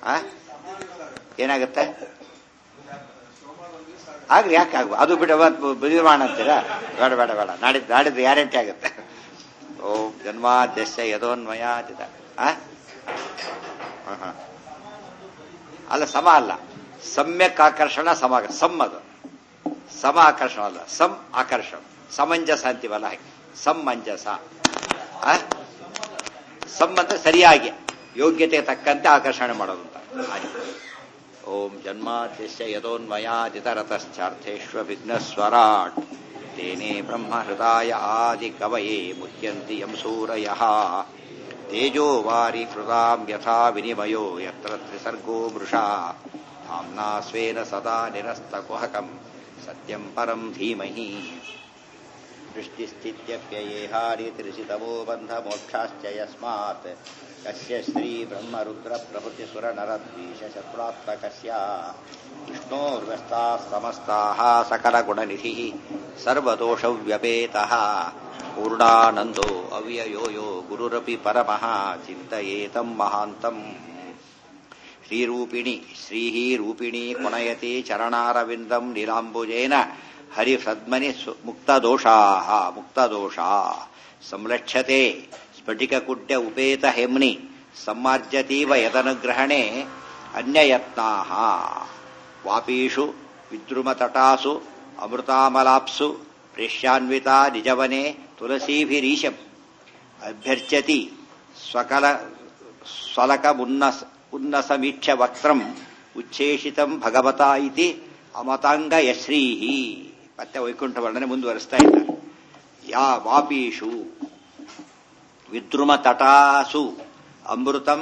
ಆ ಏನಾಗುತ್ತೆ ಆಗ್ಲಿ ಯಾಕೆ ಆಗ್ಬೋದು ಅದು ಬಿಟ್ಟು ಬುದ್ಧಿಮಾನ ಅಂತೀರಾ ಬೇಡ ಬೇಡ ಬೇಡ ನಾಡಿದ್ದು ನಾಡಿದ್ದು ಗ್ಯಾರಂಟಿ ಆಗುತ್ತೆ ಓಂ ಜನ್ಮಾದ್ಯಸ್ಯ ಯದೋನ್ಮಯಾದಿತ ಆ ಹ, ಹ. ಅಲ್ಲ ಸಮ ಅಲ್ಲ ಸಮ್ಯಕ್ ಆಕರ್ಷಣ ಸಮ ಸಮ್ ಅದು ಸಮ ಆಕರ್ಷಣ ಅಲ್ಲ ಸಮ್ ಆಕರ್ಷಣ ಸಮಂಜಸ ಅಂತೀವಲ್ಲ ಹಾಗೆ ಸಮಂಜಸ ಆ? ಸಮ್ ಅಂದ್ರೆ ಸರಿಯಾಗಿ ಯೋಗ್ಯತೆಗೆ ತಕ್ಕಂತೆ ಆಕರ್ಷಣೆ ಮಾಡೋದು ಅಂತ ಹಾಗೆ. ಓಂ ಜನ್ಮಾದ್ಯಸ್ಯ ಯದೋನ್ಮಯಾದಿತರತಶ್ಚಾರ್ಥೇಶ್ವ ವಿಘ್ನಸ್ವರಾಟ್ ತೇನೇ ಬ್ರಹ್ಮ ಹೃದಯ ಆದಿ ಕವಯೇ ಮುಹ್ಯಂತಿ ಯಂ ಸೂರಯಃ ತೇಜೋ ವಾರಿ ಕೃತಾಂ ಯಥಾ ವಿನಿಮಯೋ ಯತ್ರ ತ್ರಿಸರ್ಗೋ ಮೃಷಾ ಧಾಮ್ನಾ ಸ್ವೇನ ಸದಾ ನಿರಸ್ತಕುಹಕಂ ಸತ್ಯಂ ಪರಂ ಧೀಮಹಿ सृष्टिस्थित्यप्ययेहारितिरिषितमो बन्धमोक्षाश्च यस्मात् कस्य श्रीब्रह्मरुद्रप्रभृतिसुरनरद्वीषशत्रुरात्मकस्य विष्णोर्व्यस्ताः समस्ताः सकलगुणनिधिः सर्वदोषव्यपेतः पूर्णानन्दो अव्ययो यो गुरुरपि परमः चिन्तयेतम् महान्तम् ಶ್ರೀರೂಪಿಣಿ ಶ್ರೀಹಿ ರೂಪಿಣಿ ಪುನಯತಿ ಚರಣಾರವಿಂದಂ ನೀಲಾಂಬುಜೇನ ಹರಿಸದ್ಮನಿ ಮುಕ್ತದೋಷಾ ಮುಕ್ತದೋಷಾ ಸಂರಕ್ಷತೆ ಸ್ಫಟಿಕಕುಡ್ಯ ಉಪೇತ ಹೆಮ್ನಿ ಸಮ್ಮಾರ್ಜತೀವ ಯದನುಗ್ರಹಣೆ ಅನ್ಯಯತ್ನಾ ವಾಪೀಷು ವಿದ್ರುಮತಟಾಸು ಅಮೃತಾಮಲಾಪ್ಸು ಪ್ರೇಷ್ಯಾನ್ವಿತಾ ನಿಜವನೆ ತುಳಸೀಭಿರೀಶಂ ಅಭ್ಯರ್ಚತಿ ಸ್ವಕಲ ಸ್ವಲಕಮುನ್ನಸ ಉನ್ನಸಮೀಕ್ಷ ವಕ್ತ್ರಂ ಉಚ್ಛೇಷಿತಂ ಭಗವತಾ ಇತಿ ಅಮತಾಂಗ ಯಶ್ರೀಹಿ ಮತ್ತೆ ವೈಕುಂಠ ವರ್ಣನೆ ಮುಂದುವರಿಸ್ತಾ ಇದ್ದಾರೆ ಯಾ ವಾಪೀಷು ವಿದ್ರುಮ ತಟಾಸು ಅಮೃತಂ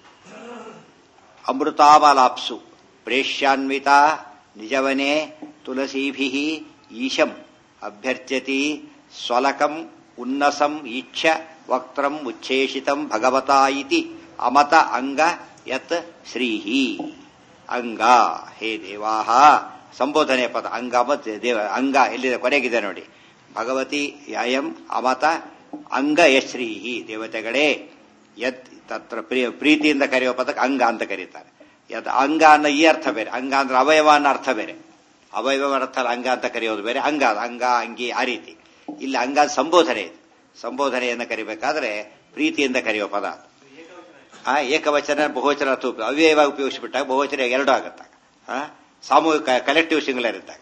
ಅಮೃತಾಮಲಾಪ್ಸು ಪ್ರೇಷ್ಯಾನ್ವಿತ ನಿಜವನೆ ತುಳಸೀಭಿ ಈಶಂ ಅಭ್ಯರ್ಚತಿ ಸ್ವಲಕಂ ಉನ್ನಸಂ ಈಕ್ಷ ವಕ್ತ್ರಂ ಉಚ್ಛೇಷಿತಂ ಭಗವತಾ ಇತಿ ಅಮತ ಅಂಗ ಯತ್ ಶ್ರೀಹಿ ಅಂಗ ಹೇ ದೇವಾಹ ಸಂಬೋಧನೆ ಪದ ಅಂಗ ಮತ್ತು ದೇವ ಅಂಗ ಎಲ್ಲಿದೆ ಕೊನೆಗಿದೆ ನೋಡಿ ಭಗವತಿ ಯಯಂ ಅಮತ ಅಂಗ ಯಶ್ರೀಹಿ ದೇವತೆಗಳೇ ಯತ್ ತತ್ರ ಪ್ರಿಯ ಪ್ರೀತಿಯಿಂದ ಕರೆಯುವ ಪದಕ್ಕೆ ಅಂಗ ಅಂತ ಕರೀತಾರೆ ಯತ್ ಅಂಗ ಅನ್ನೋ ಈ ಅರ್ಥ ಬೇರೆ ಅಂಗ ಅಂದ್ರೆ ಅವಯವ ಅನ್ನೋ ಅರ್ಥ ಬೇರೆ ಅವಯವ ಅರ್ಥ ಅಂಗ ಅಂತ ಕರೆಯೋದು ಬೇರೆ ಅಂಗ ಅಂಗ ಅಂಗಿ ಆ ರೀತಿ ಇಲ್ಲಿ ಅಂಗ ಸಂಬೋಧನೆ ಇದೆ ಸಂಬೋಧನೆಯನ್ನು ಕರಿಬೇಕಾದ್ರೆ ಪ್ರೀತಿಯಿಂದ ಕರೆಯುವ ಪದ ಅದು ಆ ಏಕವಚನ ಬಹುವಚನ ತೂಪ ಅವ್ಯಯವ ಉಪಯೋಗಿಸಿಬಿಟ್ಟಾಗ ಬಹುವಚನ ಎರಡು ಆಗುತ್ತಾಗ ಸಾಮೂಹಿಕ ಕಲೆಕ್ಟಿವ್ ಸಿಂಗುಲರ್ ಇದ್ದಾಗ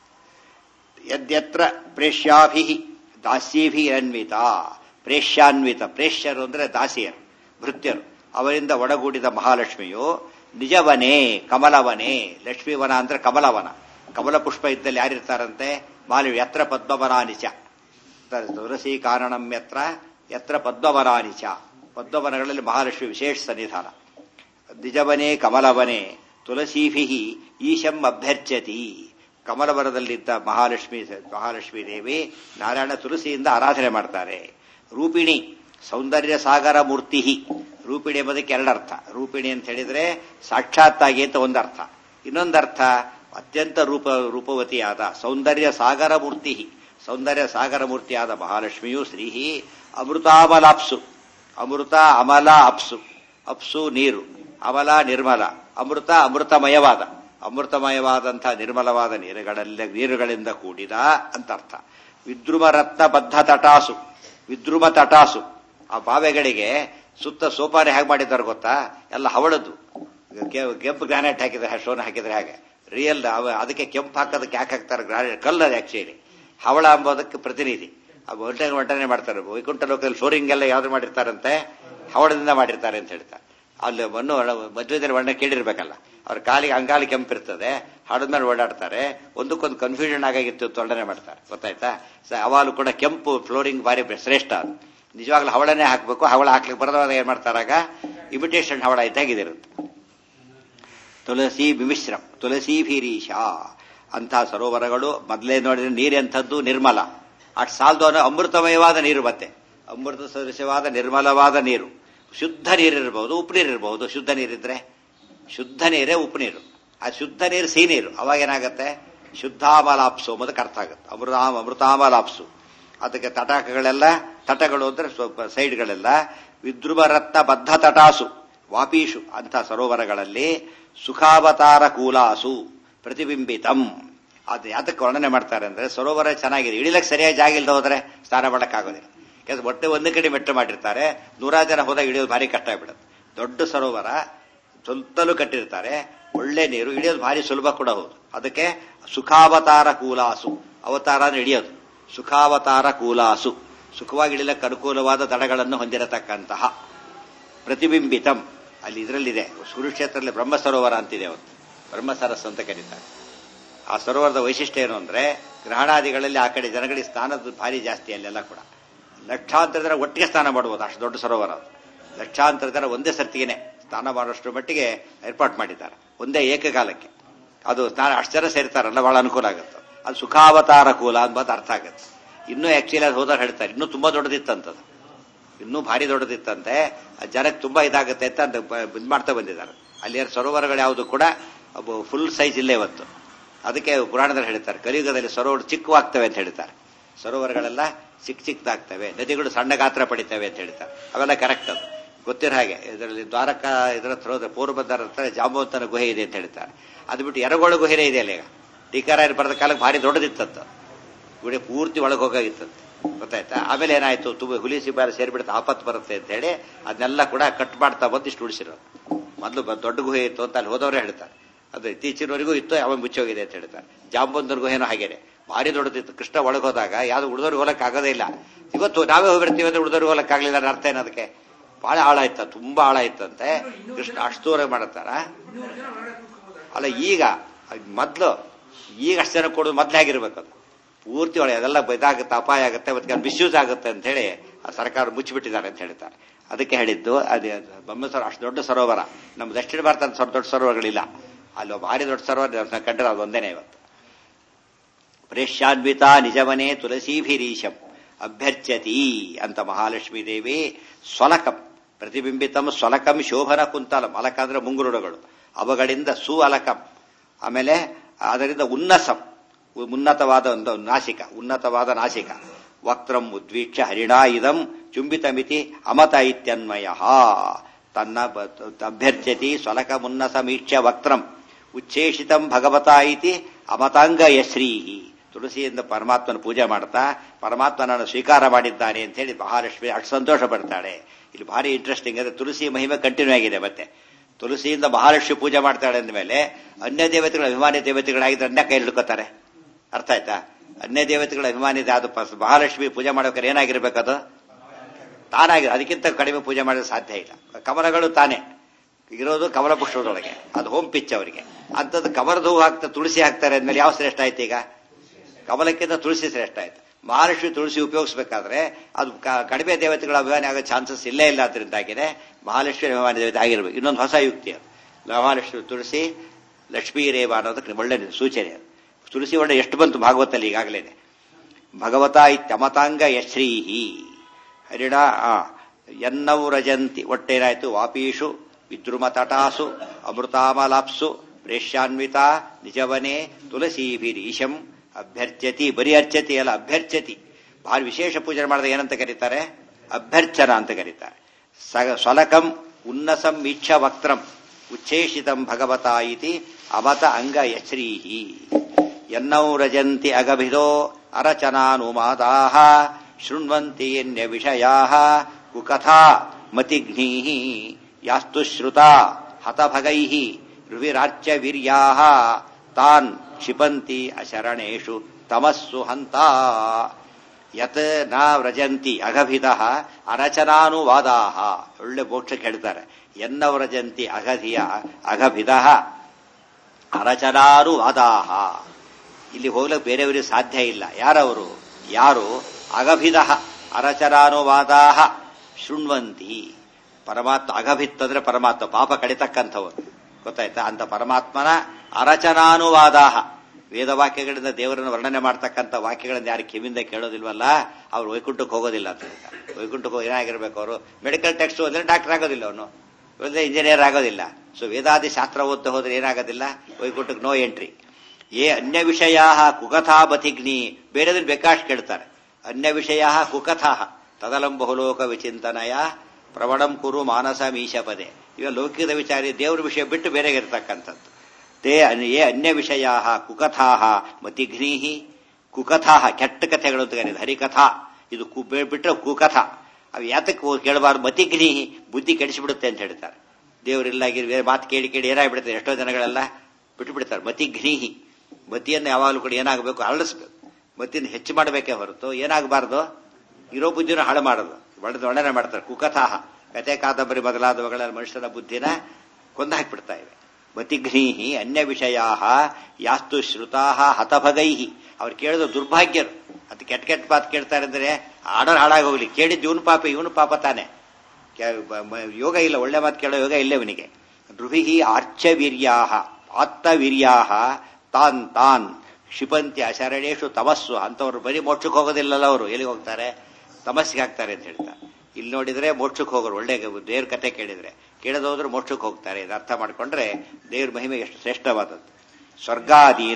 ಯದ್ಯತ್ರ ಪ್ರೇಷ್ಯಾಭಿ ದಾಸ್ಯೇಭಿ ಅನ್ವಿತ ಪ್ರೇಷ್ಯಾನ್ವಿತ ಪ್ರೇಷ್ಯರು ಅಂದ್ರೆ ದಾಸಿಯರು ಭೃತ್ಯರು ಅವರಿಂದ ಒಡಗೂಡಿದ ಮಹಾಲಕ್ಷ್ಮಿಯು ನಿಜವನೇ ಕಮಲವನೇ ಲಕ್ಷ್ಮೀವನ ಅಂದ್ರೆ ಕಮಲವನ ಕಮಲ ಪುಷ್ಪ ಇದ್ದಲ್ಲಿ ಯಾರಿರ್ತಾರಂತೆ ಮಾಲಿ ಯತ್ರ ಪದ್ಮವನಾನಿಚ ತುಳಸಿ ಕಾರಣಂ ಯತ್ರ ಯತ್ರ ಪದ್ಮವನಾನಿಚ ಪದ್ಮವನಗಳಲ್ಲಿ ಮಹಾಲಕ್ಷ್ಮಿ ವಿಶೇಷ ಸನ್ನಿಧಾನ ನಿಜವನೇ ಕಮಲವನೇ ತುಳಸೀಭಿ ಈಶಂ ಅಭ್ಯರ್ಚತಿ ಕಮಲವನದಲ್ಲಿದ್ದ ಮಹಾಲಕ್ಷ್ಮಿ ಮಹಾಲಕ್ಷ್ಮೀ ದೇವಿ ನಾರಾಯಣ ತುಳಸಿಯಿಂದ ಆರಾಧನೆ ಮಾಡ್ತಾರೆ ರೂಪಿಣಿ ಸೌಂದರ್ಯ ಸಾಗರ ಮೂರ್ತಿ ರೂಪಿಣಿ ಎಂಬುದಕ್ಕೆ ಎರಡರ್ಥ ರೂಪಿಣಿ ಅಂತ ಹೇಳಿದ್ರೆ ಸಾಕ್ಷಾತ್ತಾಗಿ ಅಂತ ಒಂದರ್ಥ ಇನ್ನೊಂದರ್ಥ ಅತ್ಯಂತ ರೂಪ ರೂಪವತಿಯಾದ ಸೌಂದರ್ಯ ಸಾಗರ ಮೂರ್ತಿ ಸೌಂದರ್ಯ ಸಾಗರ ಮೂರ್ತಿಯಾದ ಮಹಾಲಕ್ಷ್ಮಿಯು ಶ್ರೀಹಿ ಅಮೃತಾಮಲಾಪ್ಸು ಅಮೃತ ಅಮಲ ಅಪ್ಸು ಅಪ್ಸು ನೀರು ಅಮಲ ನಿರ್ಮಲ ಅಮೃತ ಅಮೃತಮಯವಾದ ಅಮೃತಮಯವಾದಂತಹ ನಿರ್ಮಲವಾದ ನೀರುಗಳೆಲ್ಲ ನೀರುಗಳಿಂದ ಕೂಡಿದ ಅಂತ ಅರ್ಥ ವಿದ್ರುಮ ರತ್ನ ಬದ್ಧ ತಟಾಸು ವಿದ್ರುಮ ತಟಾಸು ಆ ಬಾವೆಗಳಿಗೆ ಸುತ್ತ ಸೋಪಾನೆ ಹೇಗೆ ಮಾಡಿದ್ದಾರೆ ಗೊತ್ತಾ ಎಲ್ಲ ಹವಳದ್ದು ಕೆಂಪು ಗ್ರಾನೈಟ್ ಹಾಕಿದ್ರೆ ಸ್ಟೋನ್ ಹಾಕಿದ್ರೆ ಹಾಗೆ ರಿಯಲ್ ಅದಕ್ಕೆ ಕೆಂಪು ಹಾಕೋದಕ್ಕೆ ಯಾಕೆ ಹಾಕ್ತಾರೆ ಗ್ರಾನೈಟ್ ಕಲ್ಲರ್ ಆಕ್ಚುಲಿ ಹವಳ ಎಂಬುದಕ್ಕೆ ಪ್ರತಿನಿಧಿ ಒಟ್ಟನೆ ಒಟ್ಟನೆ ಮಾಡ್ತಾರೆ ವೈಕುಂಠ ಲೋಕದಲ್ಲಿ ಶೋರಿಂಗ್ ಎಲ್ಲ ಯಾವ್ದು ಮಾಡಿರ್ತಾರಂತೆ ಹವಳದಿಂದ ಮಾಡಿರ್ತಾರೆ ಅಂತ ಹೇಳ್ತಾರೆ ಅಲ್ಲಿ ಮಣ್ಣು ಮದುವೆದಲ್ಲಿ ವರ್ಣ ಕೇಳಿರ್ಬೇಕಲ್ಲ ಅವ್ರ ಕಾಲಿಗೆ ಅಂಗಾಲಿ ಕೆಂಪಿರ್ತದೆ ಹಡದ ಮೇಲೆ ಓಡಾಡ್ತಾರೆ ಒಂದಕ್ಕೊಂದು ಕನ್ಫ್ಯೂಷನ್ ಆಗಾಗಿತ್ತು ತೊಂದರೆ ಮಾಡ್ತಾರೆ ಗೊತ್ತಾಯ್ತಾ ಅವಾಲು ಕೂಡ ಕೆಂಪು ಫ್ಲೋರಿಂಗ್ ಭಾರಿ ಶ್ರೇಷ್ಠ ಅದು ನಿಜವಾಗ್ಲೂ ಹವಳನೇ ಹಾಕಬೇಕು ಹವಳ ಹಾಕ್ಲಿಕ್ಕೆ ಬರದವಾಗ ಏನ್ ಮಾಡ್ತಾರಾಗ ಇಮಿಟೇಷನ್ ಹವಳ ಇದ್ದಾಗಿದಿರುತ್ತೆ ತುಳಸಿ ಬಿಮಿಶ್ರಂ ತುಳಸಿ ಭೀರೀಶ ಅಂತಹ ಸರೋವರಗಳು ಮೊದಲೇ ನೋಡಿದ್ರೆ ನೀರೆಂಥದ್ದು ನಿರ್ಮಲ ಅಷ್ಟು ಸಾಲದು ಅನ್ನೋ ಅಮೃತಮಯವಾದ ನೀರು ಮತ್ತೆ ಅಮೃತ ಸದೃಶವಾದ ನಿರ್ಮಲವಾದ ನೀರು ಶುದ್ಧ ನೀರಿರಬಹುದು ಉಪ್ಪು ನೀರಿರಬಹುದು ಶುದ್ಧ ನೀರಿದ್ರೆ ಶುದ್ಧ ನೀರೇ ಉಪ್ಪು ನೀರು ಆ ಶುದ್ಧ ನೀರು ಸಿಹಿ ನೀರು ಅವಾಗ ಏನಾಗುತ್ತೆ ಶುದ್ಧಾಮಲಾಪ್ಸು ಅನ್ನೋದಕ್ಕೆ ಅರ್ಥ ಆಗುತ್ತೆ ಅಮೃತ ಅಮೃತಾಮಲಾಪ್ಸು ಅದಕ್ಕೆ ತಟಾಕಗಳೆಲ್ಲ ತಟಗಳು ಅಂದ್ರೆ ಸ್ವಲ್ಪ ಸೈಡ್ಗಳೆಲ್ಲ ವಿದ್ರುಮ ರತ್ನ ಬದ್ಧ ತಟಾಸು ವಾಪೀಶು ಅಂಥ ಸರೋವರಗಳಲ್ಲಿ ಸುಖಾವತಾರ ಕೂಲಾಸು ಪ್ರತಿಬಿಂಬಿತಂ ಅದು ಯಾತಕ್ಕೆ ವರ್ಣನೆ ಮಾಡ್ತಾರೆ ಅಂದ್ರೆ ಸರೋವರ ಚೆನ್ನಾಗಿದೆ ಇಳಿಲಕ್ಕೆ ಸರಿಯಾಗಿ ಜಾಗ ಇಲ್ಲದೆ ಹೋದ್ರೆ ಸ್ನಾನ ಮಾಡೋಕ್ಕಾಗೋದಿಲ್ಲ ಯಾಕಂದ್ರೆ ಒಟ್ಟೆ ಒಂದು ಕಡೆ ಮೆಟ್ಟು ಮಾಡಿರ್ತಾರೆ ನೂರಾರು ಜನ ಹೋದಾಗ ಇಳಿಯೋದು ಭಾರಿ ಕಷ್ಟ ಆಗ್ಬಿಡುತ್ತೆ ದೊಡ್ಡ ಸರೋವರ ಸುತ್ತಲೂ ಕಟ್ಟಿರ್ತಾರೆ ಒಳ್ಳೆ ನೀರು ಇಳಿಯೋದು ಭಾರಿ ಸುಲಭ ಕೂಡ ಹೌದು ಅದಕ್ಕೆ ಸುಖಾವತಾರ ಕೂಲಾಸು ಅವತಾರ ಅಂದ್ರೆ ಇಳಿಯೋದು ಸುಖಾವತಾರ ಕೂಲಾಸು ಸುಖವಾಗಿ ಇಳಿಲಕ್ಕೆ ಅನುಕೂಲವಾದ ದಡಗಳನ್ನು ಹೊಂದಿರತಕ್ಕಂತಹ ಪ್ರತಿಬಿಂಬಿತಂ ಅಲ್ಲಿ ಇದರಲ್ಲಿದೆ ಕುರುಕ್ಷೇತ್ರದಲ್ಲಿ ಬ್ರಹ್ಮ ಸರೋವರ ಅಂತಿದೆ ಅವತ್ತು ಬ್ರಹ್ಮ ಸರಸ್ ಅಂತ ಕರೀತಾರೆ ಆ ಸರೋವರದ ವೈಶಿಷ್ಟ್ಯ ಏನು ಅಂದ್ರೆ ಗ್ರಹಣಾದಿಗಳಲ್ಲಿ ಆ ಕಡೆ ಜನಗಳಿಗೆ ಸ್ನಾನದ ಭಾರಿ ಜಾಸ್ತಿ ಅಲ್ಲೆಲ್ಲ ಕೂಡ ಲಕ್ಷಾಂತರ ಜನ ಒಟ್ಟಿಗೆ ಸ್ನಾನ ಮಾಡಬಹುದು ಅಷ್ಟು ದೊಡ್ಡ ಸರೋವರ ಅದು ಲಕ್ಷಾಂತರ ಜನ ಒಂದೇ ಸರ್ತಿಗೆನೆ ಸ್ನಾನ ಮಾಡುವಷ್ಟು ಮಟ್ಟಿಗೆ ಏರ್ಪಾಟ್ ಮಾಡಿದ್ದಾರೆ ಒಂದೇ ಏಕಕಾಲಕ್ಕೆ ಅದು ಸ್ನಾನ ಅಷ್ಟು ಜನ ಸೇರ್ತಾರಲ್ಲ ಬಹಳ ಅನುಕೂಲ ಆಗುತ್ತೆ ಅದು ಸುಖಾವತಾರ ಕೂಲ ಅಂಬದು ಅರ್ಥ ಆಗುತ್ತೆ ಇನ್ನೂ ಆಕ್ಚುಲಿ ಅದು ಹೋದಾಗ ಹೇಳ್ತಾರೆ ಇನ್ನೂ ತುಂಬಾ ದೊಡ್ಡದಿತ್ತಂತದು ಇನ್ನೂ ಭಾರಿ ದೊಡ್ಡದಿತ್ತಂತೆ ಜನಕ್ಕೆ ತುಂಬಾ ಇದಾಗುತ್ತೆ ಅಂತ ಇದು ಮಾಡ್ತಾ ಬಂದಿದ್ದಾರೆ ಅಲ್ಲಿ ಸರೋವರಗಳು ಯಾವುದು ಕೂಡ ಫುಲ್ ಸೈಜ್ ಇಲ್ಲೇ ಇವತ್ತು ಅದಕ್ಕೆ ಪುರಾಣದಲ್ಲಿ ಹೇಳ್ತಾರೆ ಕಲಿಯುಗದಲ್ಲಿ ಸರೋವರ ಚಿಕ್ಕವಾಗ್ತವೆ ಅಂತ ಹೇಳ್ತಾರೆ ಸರೋವರಗಳೆಲ್ಲ ಚಿಕ್ಕ ಚಿಕ್ಕದಾಗ್ತವೆ ನದಿಗಳು ಸಣ್ಣ ಗಾತ್ರ ಪಡಿತವೆ ಅಂತ ಹೇಳ್ತಾರೆ ಅವೆಲ್ಲ ಕರೆಕ್ಟ್ ಅದು ಗೊತ್ತಿರೋ ಹಾಗೆ ಇದರಲ್ಲಿ ದ್ವಾರಕ ಇದರ ಹತ್ರ ಹೋದ್ರೆ ಪೂರ್ವಬಂದರ ಹತ್ರ ಜಾಂಬವಂತನ ಗುಹೆ ಇದೆ ಅಂತ ಹೇಳ್ತಾರೆ ಅದು ಬಿಟ್ಟು ಎರಗೋಳ ಗುಹೆ ಇದೆ ಅಲ್ಲ ಈಗ ಟೀಕಾರಾಯರು ಬರೆದ ಕಾಲಕ್ಕೆ ಭಾರಿ ದೊಡ್ಡದಿತ್ತಂತ ಗುಡಿ ಪೂರ್ತಿ ಒಳಗೆ ಹೋಗಾಗಿತ್ತಂತೆ ಗೊತ್ತಾಯ್ತಾ ಆಮೇಲೆ ಏನಾಯ್ತು ತುಂಬ ಹುಲಿ ಸಿಬ್ಬಾರ ಸೇರಿಬಿಡುತ್ತೆ ಆಪತ್ತು ಬರುತ್ತೆ ಅಂತ ಹೇಳಿ ಅದನ್ನೆಲ್ಲ ಕೂಡ ಕಟ್ ಮಾಡ್ತಾ ಬಂದು ಇಷ್ಟು ಉಳಿಸಿರೋದು ಮೊದಲು ದೊಡ್ಡ ಗುಹೆ ಇತ್ತು ಅಂತ ಅಲ್ಲಿ ಹೋದವರೇ ಹೇಳ್ತಾರೆ ಅದು ಇತ್ತೀಚಿನವರೆಗೂ ಇತ್ತು ಯಾವ ಮುಚ್ಚೋಗಿದೆ ಅಂತ ಹೇಳ್ತಾರೆ ಜಾಂಬಂದರ್ ಗುಹೆನೂ ಹಾಗೇನೆ ಭಾರಿ ದೊಡ್ಡದಿತ್ತು ಕೃಷ್ಣ ಒಳಗೆ ಹೋದಾಗ ಯಾವ್ದು ಉಳಿದವ್ರಿಗೆ ಹೋಗಕ್ಕೆ ಆಗೋದೇ ಇಲ್ಲ ಇವತ್ತು ನಾವೇ ಹೋಗ್ಬಿಡ್ತೀವಿ ಅಂದ್ರೆ ಉಳಿದವ್ರಿಗೆ ಹೋಗಕ್ಕೆ ಆಗ್ಲಿಲ್ಲ ಅನ್ನೋ ಅರ್ಥ ಏನದಕ್ಕೆ ಬಹಳ ಆಳ ಇತ್ತ ತುಂಬಾ ಆಳ ಇತ್ತಂತೆ ಕೃಷ್ಣ ಅಷ್ಟು ದೂರ ಮಾಡತ್ತಾರ ಅಲ್ಲ ಈಗ ಮೊದ್ಲು ಈಗ ಅಷ್ಟು ಜನ ಕೊಡೋದು ಮೊದ್ಲೇ ಆಗಿರ್ಬೇಕು ಅದು ಪೂರ್ತಿ ಒಳಗೆ ಅದೆಲ್ಲ ಇದಾಗುತ್ತೆ ಅಪಾಯ ಆಗುತ್ತೆ ಮತ್ತೆ ಮಿಸ್ಯೂಸ್ ಆಗುತ್ತೆ ಅಂತ ಹೇಳಿ ಆ ಸರ್ಕಾರ ಮುಚ್ಚಿಬಿಟ್ಟಿದ್ದಾರೆ ಅಂತ ಹೇಳ್ತಾರೆ ಅದಕ್ಕೆ ಹೇಳಿದ್ದು ಅದೇ ಬೊಮ್ಮೆ ಸರೋವರ ಅಷ್ಟು ದೊಡ್ಡ ಸರೋವರ ನಮ್ಮ ದಕ್ಷಿಣ ಭಾರತ ದೊಡ್ಡ ಸರೋವರಗಳಿಲ್ಲ ಅಲ್ಲಿ ಭಾರಿ ದೊಡ್ಡ ಸರೋವರ ಕಂಡ್ರೆ ಅದು ಒಂದೇನೆ ಇವತ್ತು ಪ್ರೇಷ್ಯಾನ್ವಿತ ನಿಜವನೇ ತುಳಸೀಭಿರೀಶಂ ಅಭ್ಯರ್ಚತಿ ಅಂತ ಮಹಾಲಕ್ಷ್ಮೀ ದೇವಿ ಸ್ವಲಕಂ ಪ್ರತಿಬಿಂಬಿತಂ ಸ್ವಲಕಂ ಶೋಭನ ಕುಂತಲಂ ಅಲಕ ಅಂದ್ರೆ ಮುಂಗುರುಡುಗಳು ಅವುಗಳಿಂದ ಸು ಅಲಕಂ ಆಮೇಲೆ ಅದರಿಂದ ಉನ್ನಸಂ ಉನ್ನತವಾದ ಒಂದು ನಾಸಿಕ ಉನ್ನತವಾದ ನಾಸಿಕ ವಕ್ತ್ರಂ ಉದ್ವೀಕ್ಷ ಹರಿಣಾ ಇದಂ ಚುಂಬಿತಮಿತಿ ಅಮತ ಇತ್ಯನ್ವಯ ತನ್ನ ಅಭ್ಯರ್ಥ್ಯತಿ ಸ್ವಲಕ ಮುನ್ನಸಮೀಕ್ಷ ವಕ್ತ್ರಂ ಉಚ್ಛೇಷಿತಂ ಭಗವತ ಇತಿ ಅಮತಾಂಗ ಯಶ್ರೀ ತುಳಸಿಯಿಂದ ಪರಮಾತ್ಮನ ಪೂಜೆ ಮಾಡ್ತಾ ಪರಮಾತ್ಮನನ್ನು ಸ್ವೀಕಾರ ಮಾಡಿದ್ದಾನೆ ಅಂತ ಹೇಳಿ ಮಹಾಲಕ್ಷ್ಮಿ ಅಷ್ಟು ಸಂತೋಷ ಪಡ್ತಾಳೆ ಇಲ್ಲಿ ಭಾರಿ ಇಂಟ್ರೆಸ್ಟಿಂಗ್ ಅಂದ್ರೆ ತುಳಸಿ ಮಹಿಮೆ ಕಂಟಿನ್ಯೂ ಆಗಿದೆ ಮತ್ತೆ ತುಳಸಿಯಿಂದ ಮಹಾಲಕ್ಷ್ಮಿ ಪೂಜೆ ಮಾಡ್ತಾಳೆ ಅಂದಮೇಲೆ ಅನ್ಯ ದೇವತೆಗಳ ಅಭಿಮಾನಿ ದೇವತೆಗಳಾಗಿದ್ರೆ ಅನ್ಯ ಕೈ ಹಿಡ್ಕೋತಾರೆ ಅರ್ಥ ಆಯ್ತಾ ಅನ್ಯ ದೇವತೆಗಳ ಅಭಿಮಾನಿ ಅದು ಮಹಾಲಕ್ಷ್ಮಿ ಪೂಜೆ ಮಾಡೋಕೆ ಏನಾಗಿರ್ಬೇಕದು ತಾನಾಗಿ ಅದಕ್ಕಿಂತ ಕಡಿಮೆ ಪೂಜೆ ಮಾಡಲು ಸಾಧ್ಯ ಇಲ್ಲ ಕಮಲಗಳು ತಾನೇ ಇರೋದು ಕಮಲ ಪುಷ್ಪದೊಳಗೆ ಅದು ಹೋಮ್ ಪಿಚ್ ಅವರಿಗೆ ಅಂಥದ್ದು ಕಮಲದ ಹೂ ಹಾಕ್ತಾ ತುಳಸಿ ಹಾಕ್ತಾರೆ ಅಂದ್ಮೇಲೆ ಯಾವ ಶ್ರೇಷ್ಠ ಆಯ್ತು ಈಗ ಕಮಲಕ್ಕಿಂತ ತುಳಸಿ ಶ್ರೇಷ್ಠ ಆಯ್ತು ಮಹಾಲಕ್ಷ್ಮಿ ತುಳಸಿ ಉಪಯೋಗಿಸಬೇಕಾದ್ರೆ ಅದು ಕಡಿಮೆ ದೇವತೆಗಳ ಅಭಿಮಾನಿ ಆಗೋ ಚಾನ್ಸಸ್ ಇಲ್ಲೇ ಇಲ್ಲ ಅದರಿಂದಾಗಿದೆ ಮಹಾಲಕ್ಷ್ಮಿ ಅಭಿಮಾನಿ ದೇವತೆ ಆಗಿರ್ಬೇಕು ಇನ್ನೊಂದು ಹೊಸ ಯುಕ್ತಿ ಅದು ಮಹಾಲಕ್ಷ್ಮಿ ತುಳಸಿ ಲಕ್ಷ್ಮೀ ರೇವ ಅನ್ನೋದಕ್ಕೆ ಒಳ್ಳೆ ಸೂಚನೆ ಅದು ತುಳಸಿ ಒಳ್ಳೆ ಎಷ್ಟು ಬಂತು ಭಾಗವತಲ್ಲಿ ಈಗಾಗಲೇ ಭಗವತ ಇತ್ಯಮತಾಂಗ ಯಶ್ರೀಹಿ ಹರಿಣ ಎನ್ನವು ರಜಂತಿ ಒಟ್ಟೇನಾಯ್ತು ವಾಪೀಷು ವಿದ್ರುಮ ತಟಾಸು ಅಮೃತಾಮಲಾಪ್ಸು ಪ್ರೇಷ್ಯಾನ್ವಿತ ನಿಜವನೇ ತುಳಸೀಭಿರೀಶಂ ಅಭ್ಯರ್ಥ್ಯತಿ ಬರೀ ಅರ್ಚತಿ ಅಲ್ಲ ಅಭ್ಯರ್ಥ್ಯತಿ ಬಹಳ ವಿಶೇಷ ಪೂಜೆ ಮಾಡಿದ ಏನಂತ ಕರೀತಾರೆ ಅಭ್ಯರ್ಚನ ಅಂತ ಕರೀತಾರೆ ಸ್ವಲಕಂ ಉನ್ನಸಂ ಇಚ್ಛ ವಕ್ತ್ರಂ ಉಚ್ಛೇಷಿತಂ ಭಗವತ ಇತಿ ಅವತ ಅಂಗ ಯಶ್ರೀಹಿ ಎನ್ನೌ ರಜಂತಿ ಅಗಭಿದೋ ಅರಚನಾನುಮಾದಾ ಶೃಣ್ವಂತಿ ಎನ್ಯ ವಿಷಯಾ ಕುಕಥಾ ಮತಿಘ್ನೀ ಯಾಸ್ತು ಶ್ರುತಾ ಹತಭಗೈ ರುವಿರಾಚ್ಯ ವೀರ್ಯಾ ತಾನ್ ಕ್ಷಿಪಂತಿ ಅಶರಣೇಶು ತಮಸ್ಸು ಹಂತ ಯತ್ ನ ವ್ರಜಂತಿ ಅಗಭಿದ ಅರಚನಾನುವಾದಾ ಒಳ್ಳೆ ಮೋಕ್ಷಕ್ಕೆ ಹೇಳ್ತಾರೆ ಎನ್ನ ವ್ರಜಂತಿ ಅಗಧಿಯ ಅಗಭಿದ ಅರಚನಾನುವಾದಾ ಇಲ್ಲಿ ಹೋಗ್ಲಿಕ್ಕೆ ಬೇರೆಯವರಿಗೆ ಸಾಧ್ಯ ಇಲ್ಲ ಯಾರವರು ಯಾರು ಅಗಭಿದ ಅರಚನಾನುವಾದಾ ಶೃಣ್ವಂತಿ ಪರಮಾತ್ಮ ಅಗಭಿತ್ ಅಂದ್ರೆ ಪರಮಾತ್ಮ ಪಾಪ ಕಡಿತಕ್ಕಂಥವರು ಗೊತ್ತಾಯ್ತಾ ಅಂತ ಪರಮಾತ್ಮನ ಅರಚನಾನುವಾದ ವೇದವಾಕ್ಯಗಳಿಂದ ದೇವರನ್ನು ವರ್ಣನೆ ಮಾಡ್ತಕ್ಕಂಥ ವಾಕ್ಯಗಳನ್ನು ಯಾರು ಕಿವಿಂದ ಕೇಳೋದಿಲ್ವಲ್ಲ ಅವ್ರು ವೈಕುಂಠಕ್ಕೆ ಹೋಗೋದಿಲ್ಲ ಅಂತ ಹೇಳ್ತಾರೆ ವೈಕುಂಠಕ್ಕೆ ಹೋಗಿ ಏನಾಗಿರ್ಬೇಕು ಅವರು ಮೆಡಿಕಲ್ ಟೆಕ್ಸ್ಟ್ ಓದಿದ್ರೆ ಡಾಕ್ಟರ್ ಆಗೋದಿಲ್ಲ ಅವನು ಓದಿದ್ರೆ ಇಂಜಿನಿಯರ್ ಆಗೋದಿಲ್ಲ ಸೊ ವೇದಾದಿ ಶಾಸ್ತ್ರ ಓದ್ತಾ ಹೋದ್ರೆ ಏನಾಗೋದಿಲ್ಲ ವೈಕುಂಠಕ್ಕೆ ನೋ ಎಂಟ್ರಿ ಏ ಅನ್ಯ ವಿಷಯ ಕುಕಥಾ ಬತಿಗ್ನಿ ಬೇರೆದ್ರೆ ಬೇಕಾಷ್ಟು ಕೇಳ್ತಾರೆ ಅನ್ಯ ವಿಷಯ ಕುಕಥಾ ತದಲಂ ಬಹುಲೋಕ ವಿಚಿಂತನಯ ಪ್ರವಣಂ ಕುರು ಮಾನಸ ಮೀಶ ಪದೇ ಇವ ಲೌಕಿಕದ ವಿಚಾರ ದೇವರ ವಿಷಯ ಬಿಟ್ಟು ಬೇರೆ ಇರತಕ್ಕಂಥದ್ದು ತೇ ಯೇ ಅನ್ಯ ವಿಷಯ ಕುಕಥಾ ಮತಿಘ್ನೀಹಿ ಕುಕಥಾ ಕೆಟ್ಟ ಕಥೆಗಳು ಅಂತ ಕರೀತಾರೆ ಹರಿಕಥಾ ಇದು ಕು ಬಿಟ್ರೆ ಕುಕಥಾ ಅವು ಯಾತಕ್ಕೆ ಕೇಳಬಾರ್ದು ಮತಿಘ್ನೀಹಿ ಬುದ್ಧಿ ಕೆಡಿಸಿಬಿಡುತ್ತೆ ಅಂತ ಹೇಳ್ತಾರೆ ದೇವರಿಲ್ಲ ಬೇರೆ ಮಾತು ಕೇಳಿ ಕೇಳಿ ಏನಾಗ್ಬಿಡುತ್ತೆ ಎಷ್ಟೋ ಜನಗಳೆಲ್ಲ ಬಿಟ್ಟು ಬಿಡ್ತಾರೆ ಮತಿಘ್ನೀಹಿ ಮತಿಯನ್ನು ಯಾವಾಗಲೂ ಕೂಡ ಏನಾಗಬೇಕು ಹರಡಿಸ್ಬೇಕು ಮತಿಯನ್ನು ಹೆಚ್ಚು ಮಾಡಬೇಕೇ ಹೊರತು ಏನಾಗಬಾರ್ದು ಇರೋ ಬುದ್ಧಿನ ಹಾಳು ಮಾಡೋದು ಒಳ್ಳೆದು ಒಳ್ಳೆನೆ ಮಾಡ್ತಾರೆ ಕುಕಥಾಹ ಕತೆ ಕಾದಂಬರಿ ಮೊದಲಾದವುಗಳ ಮನುಷ್ಯನ ಬುದ್ಧಿನ ಕೊಂದು ಹಾಕಿಬಿಡ್ತಾ ಇವೆ ಮತಿಘ್ನೀಹಿ ಅನ್ಯ ವಿಷಯ ಯಾಸ್ತು ಶ್ರುತಾ ಹತಭಗೈಹಿ ಅವ್ರು ಕೇಳಿದ್ರು ದುರ್ಭಾಗ್ಯರು ಅದು ಕೆಟ್ಟ ಕೆಟ್ಟ ಮಾತು ಕೇಳ್ತಾರೆ ಅಂದ್ರೆ ಆರ್ಡರ್ ಹಾಳಾಗಿ ಹೋಗ್ಲಿ ಕೇಳಿದ್ದು ಇವನು ಪಾಪ ಇವನು ಪಾಪ ತಾನೆ ಯೋಗ ಇಲ್ಲ ಒಳ್ಳೆ ಮಾತು ಕೇಳೋ ಯೋಗ ಇಲ್ಲ ಇವನಿಗೆ ಧ್ರುವಿ ಆರ್ಚವೀರ್ಯಾ ಆತ್ತವೀರ್ಯಾ ತಾನ್ ತಾನ್ ಕ್ಷಿಪಂತಿ ಅಶರಣೇಶು ತಮಸ್ಸು ಅಂತವ್ರು ಬರೀ ಮೋಕ್ಷಕ್ಕೆ ಹೋಗೋದಿಲ್ಲಲ್ಲ ಅವರು ಎಲ್ಲಿಗೆ ಹೋಗ್ತಾರೆ ತಮಸ್ಸಿಗೆ ಹಾಕ್ತಾರೆ ಅಂತ ಹೇಳ್ತಾರೆ ಇಲ್ಲಿ ನೋಡಿದ್ರೆ ಮೋಕ್ಷಕ್ಕೆ ಹೋಗೋರು ಒಳ್ಳೆ ದೇವ್ರ ಕತೆ ಕೇಳಿದ್ರೆ ಕೇಳದೋದ್ರೆ ಮೋಕ್ಷಕ್ಕೆ ಹೋಗ್ತಾರೆ ಇದು ಅರ್ಥ ಮಾಡ್ಕೊಂಡ್ರೆ ದೇವ್ರ ಮಹಿಮೆ ಎಷ್ಟು ಶ್ರೇಷ್ಠವಾದದ್ದು ಸ್ವರ್ಗಾದೀನ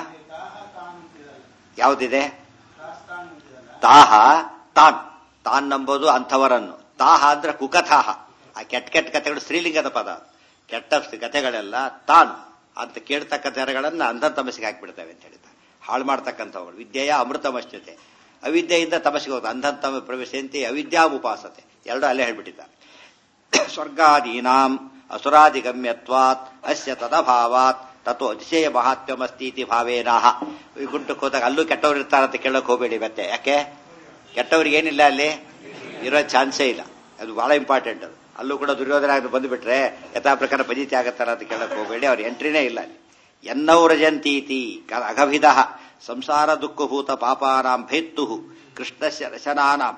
ಯಾವುದಿದೆ ತಾಹ ತಾನ್ ತಾನ್ ನಂಬೋದು ಅಂಥವರನ್ನು ತಾಹ ಅಂದ್ರೆ ಕುಕಥಾಹ ಆ ಕೆಟ್ಟ ಕೆಟ್ಟ ಕಥೆಗಳು ಸ್ತ್ರೀಲಿಂಗದ ಪದ ಕೆಟ್ಟ ಕಥೆಗಳೆಲ್ಲ ತಾನ್ ಅಂತ ಕೇಳ್ತಕ್ಕ ತೆರಗಳನ್ನ ಅಂಧ ತಮಸಿಗೆ ಹಾಕಿಬಿಡ್ತವೆ ಅಂತ ಹೇಳ್ತಾರೆ ಹಾಳು ಮಾಡ್ತಕ್ಕಂಥವುಗಳು ವಿದ್ಯೆಯ ಅಮೃತಮಶ್ಯತೆ ಅವಿದ್ಯೆಯಿಂದ ತಮಸಿಗೆ ಹೋಗ್ತದೆ ಅಂಧ ತಮ ಪ್ರವೇಶಂತಿ ಅವಿದ್ಯಾ ಉಪಾಸತೆ ಎರಡು ಅಲ್ಲೇ ಹೇಳ್ಬಿಟ್ಟಿದ್ದಾರೆ ಸ್ವರ್ಗಾದೀನಾಂ ಅಸುರಾದಿಗಮ್ಯತ್ವಾತ್ ಅಸ್ಯ ತದಭಾವಾತ್ ತತ್ವ ಅತಿಶಯ ಮಹಾತ್ಮ್ಯಮಸ್ತೀತಿ ಭಾವೇನಾಹ ವೈಕುಂಠಕ್ಕೆ ಹೋದಾಗ ಅಲ್ಲೂ ಕೆಟ್ಟವ್ರು ಇರ್ತಾರಂತ ಕೇಳಕ್ ಹೋಗಬೇಡಿ ಮತ್ತೆ ಯಾಕೆ ಕೆಟ್ಟವ್ರಿಗೆ ಏನಿಲ್ಲ ಅಲ್ಲಿ ಇರೋ ಚಾನ್ಸೇ ಇಲ್ಲ ಅದು ಬಹಳ ಇಂಪಾರ್ಟೆಂಟ್ ಅದು ಅಲ್ಲೂ ಕೂಡ ದುರ್ಯೋಧನ ಬಂದುಬಿಟ್ರೆ ಯಥಾ ಪ್ರಕಾರ ಪಜಿತಿ ಆಗತ್ತಾರ ಅಂತ ಕೇಳಕ್ ಹೋಗಬೇಡಿ ಅವ್ರ ಎಂಟ್ರಿನೇ ಇಲ್ಲ ಅಲ್ಲಿ ಎನ್ನೌರ ಜಂತೀತಿ ಅಗಭಿದ ಸಂಸಾರ ದುಃಖಭೂತ ಪಾಪಾನಾಂ ಭೇತ್ತು ಕೃಷ್ಣಸ್ಯ ರಚನಾನಾಂ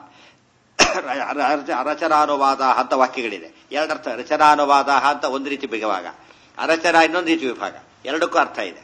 ಅರಚನಾನುವಾದ ಅಂತ ವಾಕ್ಯಗಳಿದೆ ಎರಡರ್ಥ ರಚನಾನುವಾದ ಅಂತ ಒಂದು ರೀತಿ ಬಿಗವಾಗ ಅರಚನಾ ಇನ್ನೊಂದು ರೀತಿ ವಿಭಾಗ ಎರಡಕ್ಕೂ ಅರ್ಥ ಇದೆ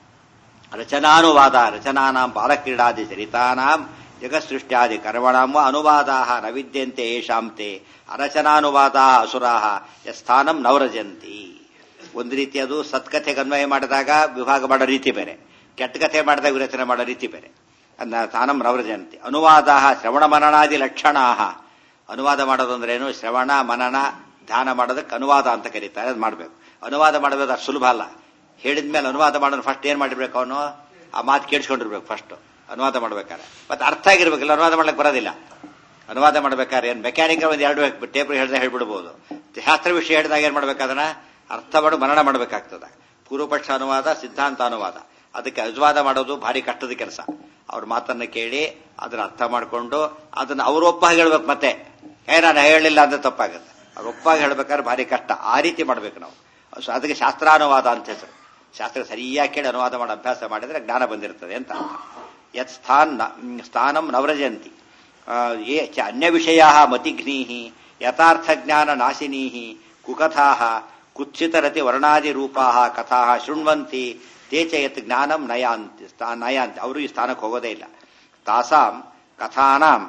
ರಚನಾನುವಾದ ರಚನಾನಾಂ ಬಾಲಕ್ರೀಡಾದಿ ಚರಿತಾನಾಂ ಜಗತ್ಸೃಷ್ಟ್ಯಾದಿ ಕರ್ಮಣಾಂ ಅನುವಾದಾ ನ ವಿದ್ಯಂತೆ ಯೇಷಾಂತೆ ಅರಚನಾನುವಾದ ಅಸುರಾ ಸ್ಥಾನಂ ನವರಜಂತಿ ಒಂದು ರೀತಿ ಅದು ಸತ್ಕಥೆಗೆ ಅನ್ವಯ ಮಾಡಿದಾಗ ವಿಭಾಗ ಮಾಡೋ ರೀತಿ ಬೇರೆ ಕೆಟ್ಟ ಕಥೆ ಮಾಡಿದಾಗ ವಿರಚನೆ ಮಾಡೋ ರೀತಿ ಬೇರೆ ಅನ್ನ ಸ್ಥಾನಂ ನವರಜಂತಿ ಅನುವಾದ ಶ್ರವಣ ಮನನಾದಿ ಲಕ್ಷಣಾ ಅನುವಾದ ಮಾಡೋದು ಅಂದ್ರೇನು ಶ್ರವಣ ಮನನ ಧ್ಯಾನ ಮಾಡೋದಕ್ಕೆ ಅನುವಾದ ಅಂತ ಕರೀತಾರೆ ಅದು ಮಾಡಬೇಕು ಅನುವಾದ ಮಾಡಬೇಕು ಅದು ಸುಲಭ ಅಲ್ಲ ಹೇಳಿದ್ಮೇಲೆ ಅನುವಾದ ಮಾಡೋದು ಫಸ್ಟ್ ಏನ್ ಮಾಡಿರ್ಬೇಕು ಅವನು ಆ ಮಾತು ಕೇಳಿಸ್ಕೊಂಡಿರ್ಬೇಕು ಫಸ್ಟ್ ಅನುವಾದ ಮಾಡ್ಬೇಕಾದ್ರೆ ಮತ್ತೆ ಅರ್ಥ ಆಗಿರ್ಬೇಕಿಲ್ಲ ಅನುವಾದ ಮಾಡ್ಲಿಕ್ಕೆ ಬರೋದಿಲ್ಲ ಅನುವಾದ ಮಾಡ್ಬೇಕಾದ್ರೆ ಏನ್ ಮೆಕ್ಯಾನಿಕಲ್ ಒಂದು ಎರಡು ಟೇಪ್ ಹೇಳ್ದೆ ಹೇಳ್ಬಿಡ್ಬೋದು ಶಾಸ್ತ್ರ ವಿಷಯ ಹೇಳಿದಾಗ ಏನ್ ಮಾಡ್ಬೇಕಾದನ್ನ ಅರ್ಥ ಮಾಡಿ ಮರಣ ಮಾಡ್ಬೇಕಾಗ್ತದ ಪೂರ್ವಪಕ್ಷ ಅನುವಾದ ಸಿದ್ಧಾಂತ ಅನುವಾದ ಅದಕ್ಕೆ ಅನುವಾದ ಮಾಡೋದು ಭಾರಿ ಕಷ್ಟದ ಕೆಲಸ ಅವ್ರ ಮಾತನ್ನ ಕೇಳಿ ಅದನ್ನ ಅರ್ಥ ಮಾಡ್ಕೊಂಡು ಅದನ್ನ ಅವ್ರ ಒಪ್ಪಾಗಿ ಹೇಳ್ಬೇಕು ಮತ್ತೆ ಏ ನಾನು ಹೇಳಲಿಲ್ಲ ಅಂದ್ರೆ ತಪ್ಪಾಗುತ್ತೆ ಅವ್ರ ಒಪ್ಪಾಗಿ ಹೇಳ್ಬೇಕಾದ್ರೆ ಭಾರಿ ಕಷ್ಟ ಆ ರೀತಿ ಮಾಡ್ಬೇಕು ನಾವು ಅದಕ್ಕೆ ಶಾಸ್ತ್ರಾನುವಾದ ಅಂತ ಹೆಸರು ಶಾಸ್ತ್ರ ಸರಿಯಾಗಿ ಕೇಳಿ ಅನುವಾದ ಮಾಡೋ ಅಭ್ಯಾಸ ಮಾಡಿದ್ರೆ ಜ್ಞಾನ ಬಂದಿರ್ತದೆ ಅಂತ ಯತ್ ಸ್ಥಾನ್ ಸ್ಥಾನಂ ನವರಜಂತಿ ಯೇ ಚ ಅನ್ಯ ವಿಷಯ ಮತಿಘ್ನೀ ಯಥಾರ್ಥ ಜ್ಞಾನ ನಾಶಿನೀ ಕುಕಥಾ ಕುತ್ಸಿತರತಿ ವರ್ಣಾದಿ ರೂಪಾ ಕಥಾ ಶೃಣ್ವಂತಿ ತೇ ಚ ಯತ್ ಜ್ಞಾನಂ ನಯಾಂತಿ ನಯಾಂತಿ ಅವರು ಈ ಸ್ಥಾನಕ್ಕೆ ಹೋಗೋದೇ ಇಲ್ಲ ತಾಸಾಂ ಕಥಾನಾಂ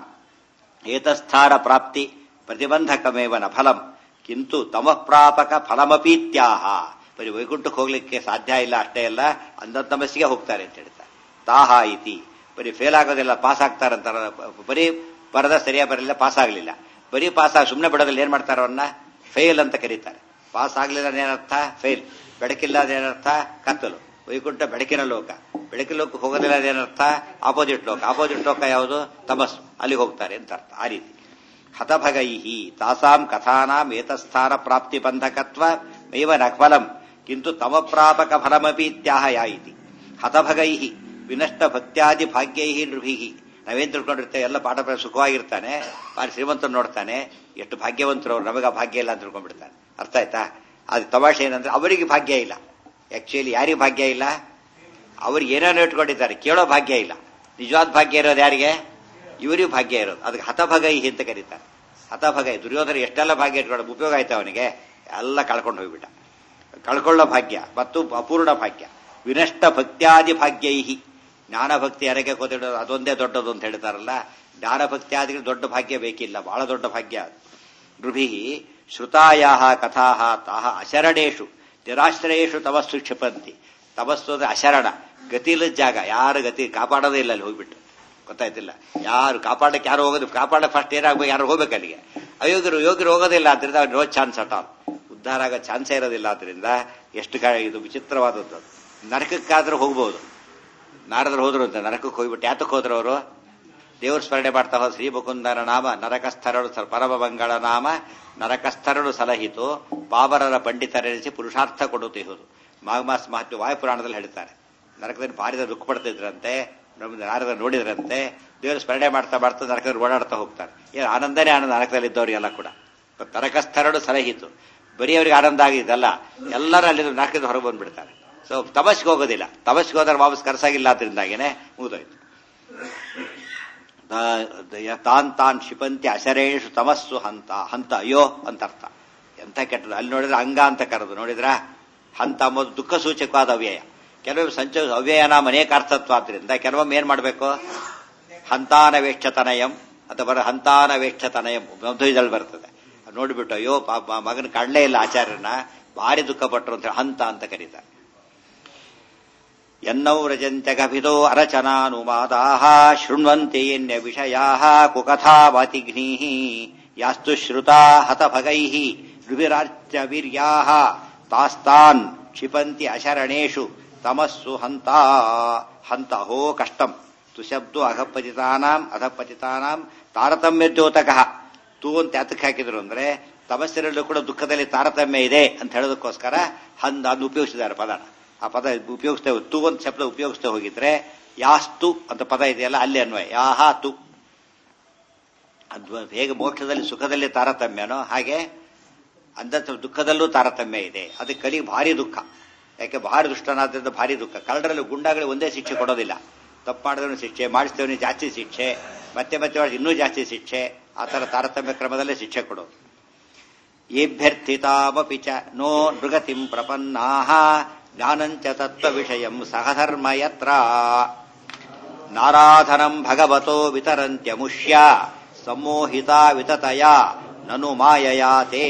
ಏತಸ್ಥಾನ ಪ್ರಾಪ್ತಿ ಪ್ರತಿಬಂಧಕಮೇವ ನ ಫಲಂ ಕಿಂತು ತಮಃಪ್ರಾಪಕ ಫಲಮಪೀತ್ಯಾಹ ಬರೀ ವೈಕುಂಠಕ್ಕೆ ಹೋಗ್ಲಿಕ್ಕೆ ಸಾಧ್ಯ ಇಲ್ಲ ಅಷ್ಟೇ ಅಲ್ಲ ಅಂಧ ತಮಸ್ಸಿಗೆ ಹೋಗ್ತಾರೆ ಅಂತ ಹೇಳ್ತಾರೆ ತಾಹ ಇತಿ ಬರೀ ಫೇಲ್ ಆಗೋದಿಲ್ಲ ಪಾಸ್ ಆಗ್ತಾರಂತಾರ ಬರೀ ಬರದ ಸರಿಯಾಗಿ ಬರಲಿಲ್ಲ ಪಾಸ್ ಆಗಲಿಲ್ಲ ಬರೀ ಪಾಸ್ ಆಗಿ ಸುಮ್ಮನೆ ಬಿಡೋದಿಲ್ಲ ಏನ್ ಮಾಡ್ತಾರ ಅವನ್ನ ಫೇಲ್ ಅಂತ ಕರೀತಾರೆ ಪಾಸ್ ಆಗ್ಲಿಲ್ಲ ಏನರ್ಥ ಫೇಲ್ ಬೆಳಕಿಲ್ಲ ಅದೇನರ್ಥ ಕತ್ತಲು ವೈಕುಂಠ ಬೆಳಕಿನ ಲೋಕ ಬೆಳಕಿನ ಲೋಕಕ್ಕೆ ಹೋಗೋದಿಲ್ಲ ಅದೇನರ್ಥ ಆಪೋಸಿಟ್ ಲೋಕ ಆಪೋಸಿಟ್ ಲೋಕ ಯಾವುದು ತಮಸ್ಸು ಅಲ್ಲಿಗೆ ಹೋಗ್ತಾರೆ ಅಂತ ಅರ್ಥ ಆ ರೀತಿ ಹತಭಗೈಹಿ ತಾಸಾಂ ಕಥಾನಾಂ ಏತಸ್ಥಾನ ಪ್ರಾಪ್ತಿ ಬಂಧಕತ್ವ ಮೇವ ನಫಲಂ ಕಿಂತು ತಮ ಪ್ರಾಪಕ ಫಲಮಪಿ ಇತ್ಯಾಹ ಯಾ ಇತಿ ಹತಭಗೈಹಿ ವಿನಷ್ಟ ಭಕ್ತ್ಯಾದಿ ಭಾಗ್ಯೈಹಿ ನೃಭಿಹಿ ನಾವೇನ್ ತಿಳ್ಕೊಂಡಿರ್ತೇವೆ ಎಲ್ಲ ಪಾಠ ಸುಖವಾಗಿರ್ತಾನೆ ಭಾರಿ ಶ್ರೀಮಂತರು ನೋಡ್ತಾನೆ ಎಷ್ಟು ಭಾಗ್ಯವಂತರು ಅವ್ರು ನಮಗ ಭಾಗ್ಯ ಇಲ್ಲ ಅಂತ ತಿಳ್ಕೊಂಡ್ಬಿಡ್ತಾನೆ ಅರ್ಥ ಆಯ್ತಾ ಅದು ತಮಾಷೆ ಏನಂದ್ರೆ ಅವರಿಗೆ ಭಾಗ್ಯ ಇಲ್ಲ ಆಕ್ಚುಲಿ ಯಾರಿಗೆ ಭಾಗ್ಯ ಇಲ್ಲ ಅವ್ರಿಗೆ ಏನೇನೋ ಇಟ್ಕೊಂಡಿದ್ದಾರೆ ಕೇಳೋ ಭಾಗ್ಯ ಇಲ್ಲ ನಿಜವಾದ ಭಾಗ್ಯ ಇರೋದು ಯಾರಿಗೆ ಇವರಿಗೂ ಭಾಗ್ಯ ಇರೋದು ಅದಕ್ಕೆ ಹತಭಗೈ ಅಂತ ಕರೀತಾರೆ ಹತಭಗೈ ದುರ್ಯೋಧನ ಎಷ್ಟೆಲ್ಲ ಭಾಗ್ಯ ಇಟ್ಕೊಂಡು ಉಪಯೋಗ ಆಯ್ತು ಅವನಿಗೆ ಎಲ್ಲ ಕಳ್ಕೊಂಡು ಹೋಗ್ಬಿಟ್ಟ ಕಳ್ಕೊಳ್ಳೋ ಭಾಗ್ಯ ಮತ್ತು ಅಪೂರ್ಣ ಭಾಗ್ಯ ವಿನಷ್ಟ ಭಕ್ತ್ಯಾದಿ ಭಾಗ್ಯೈಹಿ ಜ್ಞಾನ ಭಕ್ತಿ ಯಾರಿಗೆ ಕೂತಿಡೋದು ಅದೊಂದೇ ದೊಡ್ಡದು ಅಂತ ಹೇಳ್ತಾರಲ್ಲ ಜ್ಞಾನ ಭಕ್ತ್ಯಾದಿ ದೊಡ್ಡ ಭಾಗ್ಯ ಬೇಕಿಲ್ಲ ಬಹಳ ದೊಡ್ಡ ಭಾಗ್ಯ ನೃಭಿ ಶ್ರುತಾಯಾ ಕಥಾ ತಾಹ ಅಶರಣೇಶು ನಿರಾಶ್ರಯೇಶು ತಮಸ್ಸು ಕ್ಷಿಪಂತಿ ತಮಸ್ಸು ಅಂದ್ರೆ ಅಶರಣ ಗತಿಲ ಜಾಗ ಯಾರು ಗತಿ ಕಾಪಾಡೋದೇ ಇಲ್ಲ ಅಲ್ಲಿ ಹೋಗ್ಬಿಟ್ಟು ಗೊತ್ತಾಯ್ತಿಲ್ಲ ಯಾರು ಕಾಪಾಡಕ್ಕೆ ಯಾರು ಹೋಗೋದು ಕಾಪಾಡಕ್ಕೆ ಫಸ್ಟ್ ಏನಾಗ್ಬೇಕು ಯಾರು ಹೋಗ್ಬೇಕು ಅಲ್ಲಿಗೆ ಅಯೋಗ್ಯರು ಯೋಗ್ಯರು ಹೋಗೋದಿಲ್ಲ ಅಂತಿದ್ರೆ ಅವ್ರು ನೋ ಚಾನ್ಸ್ ಅಟ್ ಆಲ್ ಉದ್ಧಾರ ಆಗೋ ಚಾನ್ಸೇ ಇರೋದಿಲ್ಲ ಆದ್ರಿಂದ ಎಷ್ಟು ಕ ಇದು ವಿಚಿತ್ರವಾದದ್ದು ಅದು. ನರಕಕ್ಕಾದ್ರೂ ಹೋಗ್ಬೋದು ನಾರದ್ರು ಹೋದ್ರು ಅಂತ ನರಕಕ್ಕೆ ಹೋಗ್ಬಿಟ್ಟು ಯಾತಕ್ಕೆ ಹೋದ್ರು ಅವರು ದೇವ್ರ ಸ್ಮರಣೆ ಮಾಡ್ತಾ ಹೋದ ಶ್ರೀ ಮುಕುಂದನ ನಾಮ ನರಕಸ್ಥರಳು ಸ- ಪರಮ ಮಂಗಳ ನಾಮ ನರಕಸ್ಥರಳು ಸಲಹಿತು ಪಾವರರ ಪಂಡಿತರೆನಿಸಿ ಪುರುಷಾರ್ಥ ಕೊಡುತ್ತಿಹುದು ಮಾಘಮಾಸ ಮಹತ್ವ ವಾಯುಪುರಾಣದಲ್ಲಿ ಹೇಳ್ತಾರೆ ನರಕದಲ್ಲಿ ಭಾರಿ ದುಃಖ ಪಡ್ತಿದ್ರಂತೆ ನಮ್ಮ ನಾರದ ನೋಡಿದ್ರಂತೆ ದೇವರು ಸ್ಮರಣೆ ಮಾಡ್ತಾ ಮಾಡ್ತಾ ನರಕದಲ್ಲಿ ಓಡಾಡ್ತಾ ಹೋಗ್ತಾರೆ ಏನು ಆನಂದನೇ ಆನಂದ ನರಕದಲ್ಲಿ ಇದ್ದವರಿಗೆಲ್ಲ ಕೂಡ ಮತ್ತೆ ನರಕಸ್ಥರಳು ಸಲಹಿತು ಬರೀ ಅವ್ರಿಗೆ ಆನಂದ ಆಗಿದ್ದಲ್ಲ ಎಲ್ಲರೂ ಅಲ್ಲಿ ನರಕದಿಂದ ಹೊರಗೆ ಬಂದ್ಬಿಡ್ತಾರೆ ಸೊ ತಮಸ್ಗೆ ಹೋಗೋದಿಲ್ಲ ತಮಸ್ಗೆ ಹೋದ್ರೆ ವಾಪಸ್ ಕರ್ಸಾಗಿಲ್ಲ ಅದರಿಂದಾಗೇನೆ ಮುಗಿದೋಯ್ತು ದ- ತಾನ್ ತಾನ್ ಕ್ಷಿಪಂತಿ ಅಶರೇಷು ತಮಸ್ಸು ಹಂತ ಹಂತ ಅಯ್ಯೋ ಅಂತ ಅರ್ಥ ಎಂತ ಕೆಟ್ಟದು ಅಲ್ಲಿ ನೋಡಿದ್ರೆ ಅಂಗ ಅಂತ ಕರೆದು ನೋಡಿದ್ರ ಹಂತ ಅಂಬೋದು ದುಃಖ ಸೂಚಕವಾದ ಅವ್ಯಯ ಕೆಲವೊಮ್ಮೆ ಸಂಚ ಅವ್ಯಯನ ಅನೇಕ ಅರ್ಥತ್ವ ಆದ್ರಿಂದ ಕೆಲವೊಮ್ಮೆ ಏನ್ ಮಾಡಬೇಕು ಹಂತಾನವೇಕ್ಷತನಯಂ ಅಥವಾ ಹಂತಾನವೇಕ್ಷತನಯಂ ಮಧ್ವದಲ್ಲಿ ಬರ್ತದೆ ಅದ್ ನೋಡ್ಬಿಟ್ಟು ಅಯ್ಯೋ ಪಾಪ ಮಗನ ಕಾಣಲೇ ಇಲ್ಲ ಆಚಾರ್ಯನ ಭಾರಿ ದುಃಖ ಪಟ್ಟರು ಅಂತ ಹೇಳಿ ಹಂತ ಅಂತ ಕರೀತಾರೆ ಎನ್ನೌ ರಜಂತ್ಯಗಭಿದೋ ಅರಚನಾನುವಾದಾಹ ಶೃಣ್ವಂತೆಯನ್ಯ ವಿಷಯಾಹ ಕುಕಥಾವಾತಿಘ್ನೀಃ ಯಾಸ್ತು ಶ್ರುತಾ ಹತಭಗೈಃ ರುಭಿರಾರ್ಚ್ಯ ವೀರ್ಯಾಹ ತಾಸ್ತಾನ್ ಕ್ಷಿಪಂತಿ ಅಶರಣೇಷು ತಮಸ್ಸು ಹಂತ ಹಂತ ಹೋ ಕಷ್ಟಂ ತುಶಬ್ದು ಅಘಪತಿತಾನಾಂ ಅಧಪತಿತಾನಾಂ ತಾರತಮ್ಯದ್ಯೋತಕಃ ತೂ ಅಂತ ಯಾತಕ್ಕೆ ಹಾಕಿದ್ರು ಅಂದ್ರೆ ತಮಸ್ಸಿನಲ್ಲೂ ಕೂಡ ದುಃಖದಲ್ಲಿ ತಾರತಮ್ಯ ಇದೆ ಅಂತ ಹೇಳೋದಕ್ಕೋಸ್ಕರ ಹಂದ ಅದನ್ನು ಉಪಯೋಗಿಸಿದ್ದಾರೆ ಪದನ ಆ ಪದ ಉಪಯೋಗಿಸ್ತೇವೆ ತು ಅಂತ ಶಬ್ದ ಉಪಯೋಗಿಸ್ತೇ ಹೋಗಿದ್ರೆ ಯಾಸ್ತು ಅಂತ ಪದ ಇದೆಯಲ್ಲ ಅಲ್ಲಿ ಅನ್ವಯ ಯಾಹ ತು ಅದು ಹೇಗೆ ಮೋಕ್ಷದಲ್ಲಿ ಸುಖದಲ್ಲಿ ತಾರತಮ್ಯನೋ ಹಾಗೆ ಅಂದ ದುಃಖದಲ್ಲೂ ತಾರತಮ್ಯ ಇದೆ ಅದಕ್ಕೆ ಕಲಿ ಭಾರಿ ದುಃಖ ಯಾಕೆ ಭಾರಿ ದುಷ್ಟನಾದ್ರಿಂದ ಭಾರಿ ದುಃಖ ಕಳ್ಳರಲ್ಲಿ ಗುಂಡಾಗಲಿ ಒಂದೇ ಶಿಕ್ಷೆ ಕೊಡೋದಿಲ್ಲ ತಪ್ಪು ಮಾಡಿದವನು ಶಿಕ್ಷೆ ಮಾಡಿಸ್ತೇವನಿ ಜಾಸ್ತಿ ಶಿಕ್ಷೆ ಮತ್ತೆ ಮತ್ತೆ ಮಾಡಿದ್ರೆ ಇನ್ನೂ ಜಾಸ್ತಿ ಶಿಕ್ಷೆ ಆ ಥರ ತಾರತಮ್ಯ ಕ್ರಮದಲ್ಲೇ ಶಿಕ್ಷೆ ಕೊಡೋದು ಏಭ್ಯರ್ಥಿತಾಮಪಿ ಚ ನೋ ನೃಗತಿಂ ಪ್ರಪನ್ನಾಹ ಜ್ಞಾನಂಚ ತತ್ವ ವಿಷಯಂ ಸಹಧರ್ಮ ಯತ್ರ ನಾರಾಧನಂ ಭಗವತೋ ವಿತರಂತ್ಯಮುಷ್ಯ ಸಮೋಹಿತಾ ವಿತತಯ ನನು ಮಾಯಯಾತೆ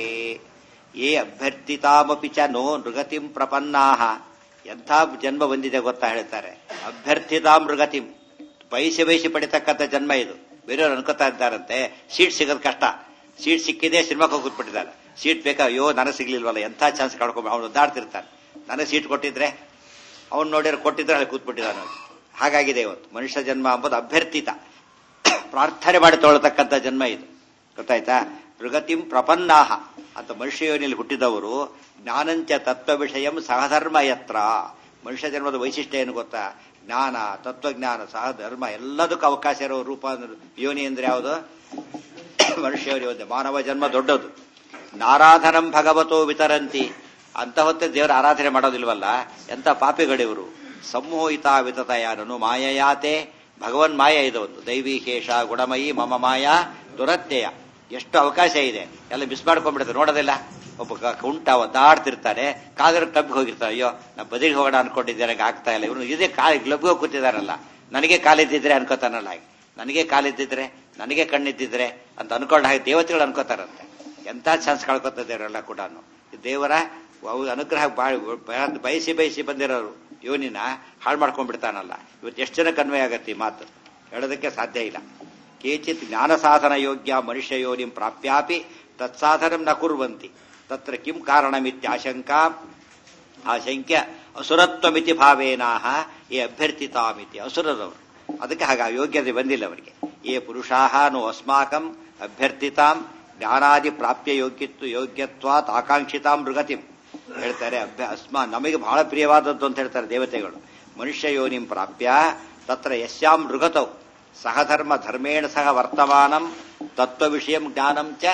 ಯೇ ಅಭ್ಯರ್ಥಿತಾಮಪಿ ಚ ನೋ ನೃಗತಿಂ ಪ್ರಪನ್ನಾಹ ಎಂಥ ಜನ್ಮ ಬಂದಿದೆ ಗೊತ್ತಾ ಹೇಳ್ತಾರೆ ಅಭ್ಯರ್ಥಿತಾ ಮೃಗತಿಂ ಬಯಸಿ ಬಯಸಿ ಪಡಿತಕ್ಕಂಥ ಜನ್ಮ ಇದು ಬೇರೆಯವ್ರು ಅನ್ಕೋತಾ ಇದ್ದಾರಂತೆ ಸೀಟ್ ಸಿಗೋದು ಕಷ್ಟ ಸೀಟ್ ಸಿಕ್ಕಿದೆ ಸಿನಿಮಾಕ್ಕೆ ಕೂತ್ಬಿಟ್ಟಿದ್ದಾರೆ ಸೀಟ್ ಬೇಕಾ ಅಯ್ಯೋ ನನಗೆ ಸಿಗ್ಲಿಲ್ವಲ್ಲ ಎಂಥ ಚಾನ್ಸ್ ಕಳ್ಕೊಂಬ ಅವನು ಒದ್ದಾಡ್ತಿರ್ತಾನೆ ನನಗೆ ಸೀಟ್ ಕೊಟ್ಟಿದ್ರೆ ಅವ್ನು ನೋಡಿದ್ರೆ ಕೊಟ್ಟಿದ್ರೆ ಅಲ್ಲಿ ಕೂತ್ಬಿಟ್ಟಿದ್ದಾನೆ ಅವ್ನು. ಹಾಗಾಗಿದೆ ಇವತ್ತು ಮನುಷ್ಯ ಜನ್ಮ ಅಂಬುದು ಅಭ್ಯರ್ಥಿತ ಪ್ರಾರ್ಥನೆ ಮಾಡಿ ತೊಗೊಳ್ತಕ್ಕಂಥ ಜನ್ಮ ಇದು ಗೊತ್ತಾಯ್ತಾ ಮೃಗತಿಂ ಪ್ರಪನ್ನಾಹ ಅಂತ ಮನುಷ್ಯ ಯೋನಿಯಲ್ಲಿ ಹುಟ್ಟಿದವರು ಜ್ಞಾನಂಚ ತತ್ವ ವಿಷಯಂ ಸಹಧರ್ಮ ಯತ್ರ ಮನುಷ್ಯ ಜನ್ಮದ ವೈಶಿಷ್ಟ್ಯ ಏನು ಗೊತ್ತಾ ಜ್ಞಾನ ತತ್ವಜ್ಞಾನ ಸಹಧರ್ಮ ಎಲ್ಲದಕ್ಕೂ ಅವಕಾಶ ಇರೋ ರೂಪ ಅಂದ್ರೆ- ಯೋನಿ ಅಂದ್ರೆ ಯಾವುದು ಮನುಷ್ಯ ಯೋನಿ ಒಂದೇ ಮಾನವ ಜನ್ಮ ದೊಡ್ಡದು ನಾರಾಧನಂ ಭಗವತೋ ವಿತರಂತಿ ಅಂತ ಹೊತ್ತೆ ದೇವರ ಆರಾಧನೆ ಮಾಡೋದಿಲ್ವಲ್ಲ ಎಂತ ಪಾಪಿಗಳಿವರು ಸಂಮೋಹಿತ ವಿತತಯಾನನು ಮಾಯಯಾತೆ ಭಗವನ್ ಮಾಯ ಇದೆ ಒಂದು ದೈವಿ ಹೇಷ ಗುಣಮಯಿ ಮಮ ಮಾಯ ದುರತ್ಯಯ ಎಷ್ಟು ಅವಕಾಶ ಇದೆ ಎಲ್ಲ ಮಿಸ್ ಮಾಡ್ಕೊಂಡ್ಬಿಡುತ್ತೆ ನೋಡೋದಿಲ್ಲ ಒಬ್ಬ ಕ- ಕುಂಟ ಒದ್ದಾಡ್ತಿರ್ತಾನೆ ಕಾದ್ರೆ ಕ್ಲಬ್ಗೆ ಹೋಗಿರ್ತಾರೆ ಅಯ್ಯೋ ನಾ ಬದಿಗೆ ಹೋಗೋಣ ಅನ್ಕೊಂಡಿದ್ದೆ ನನಗೆ ಆಗ್ತಾ ಇಲ್ಲ ಇವನು ಇದೇ ಕಾ ಕ್ಲಬ್ಗೆ ಹೋಗಿ ಕೂತಿದಾರಲ್ಲ ನನಗೆ ಕಾಲಿದ್ದಿದ್ರೆ ಅನ್ಕೋತಾನಲ್ಲ ಹಾಗೆ ನನಗೆ ಕಾಲಿದ್ದಿದ್ರೆ ನನಗೆ ಕಣ್ಣಿದ್ದಿದ್ರೆ ಅಂತ ಅನ್ಕೊಂಡ ಹಾಗೆ ದೇವತೆಗಳು ಅನ್ಕೋತಾರಂತೆ ಎಂಥ ಚಾನ್ಸ್ ಕಳ್ಕೊತಿದ್ದಾರೆಲ್ಲ ಕೂಡ ದೇವರ ಅವು ಅನುಗ್ರಹ ಬಾ- ಬಯಸಿ ಬಯಸಿ ಬಂದಿರೋರು ಇವನಿನ ಹಾಳು ಮಾಡ್ಕೊಂಡ್ಬಿಡ್ತಾನಲ್ಲ ಇವತ್ತು ಎಷ್ಟು ಜನಕ್ಕೆ ಅನ್ವಯ ಆಗತ್ತೆ ಈ ಮಾತು ಹೇಳೋದಕ್ಕೆ ಸಾಧ್ಯ ಇಲ್ಲ ಕೇಚಿತ್ ಜ್ಞಾನ ಸಾಧನ ಯೋಗ್ಯ ಮನುಷ್ಯ ಯೋನಿಂ ಪ್ರಾಪ್ಯಾಪಿ ತತ್ಸಾಧನಂ ನ ಕುರ್ವಂತಿ ತತ್ರ ಕಿಂ ಕಾರಣಮಿತ್ಯಾಶಂಕಾ ಆಶಂಕ್ಯ ಅಸುರತ್ವಮಿತಿ ಭಾವೇನಾಹ ಏ ಅಭ್ಯರ್ಥಿತಾಮಿತಿ ಅಸುರದವರು ಅದಕ್ಕೆ ಹಾಗೆ ಆ ಯೋಗ್ಯತೆ ಬಂದಿಲ್ಲ ಅವರಿಗೆ ಏ ಪುರುಷಾಹ ನೋ ಅಸ್ಮಾಕಂ ಅಭ್ಯರ್ಥಿತಾಂ ಜ್ಞಾನಾದಿ ಪ್ರಾಪ್ಯ ಯೋಗ್ಯತ್ವ ಯೋಗ್ಯತ್ವಾತ್ ಆಕಾಂಕ್ಷಿತಾಂ ಮೃಗತಿಂ ಹೇಳ್ತಾರೆ ಅಭ್ಯ ಅಸ್ಮಾ ನಮಗೆ ಬಹಳ ಪ್ರಿಯವಾದದ್ದು ಅಂತ ಹೇಳ್ತಾರೆ ದೇವತೆಗಳು ಮನುಷ್ಯ ಯೋನಿಂ ಪ್ರಾಪ್ಯ ತತ್ರ ಯಶ್ಯಾಂ ಮೃಗತೌ ಸಹಧರ್ಮ ಧರ್ಮೇಣ ಸಹ ವರ್ತಮಾನಂ ತತ್ವ ವಿಷಯಂ ಜ್ಞಾನಂ ಚ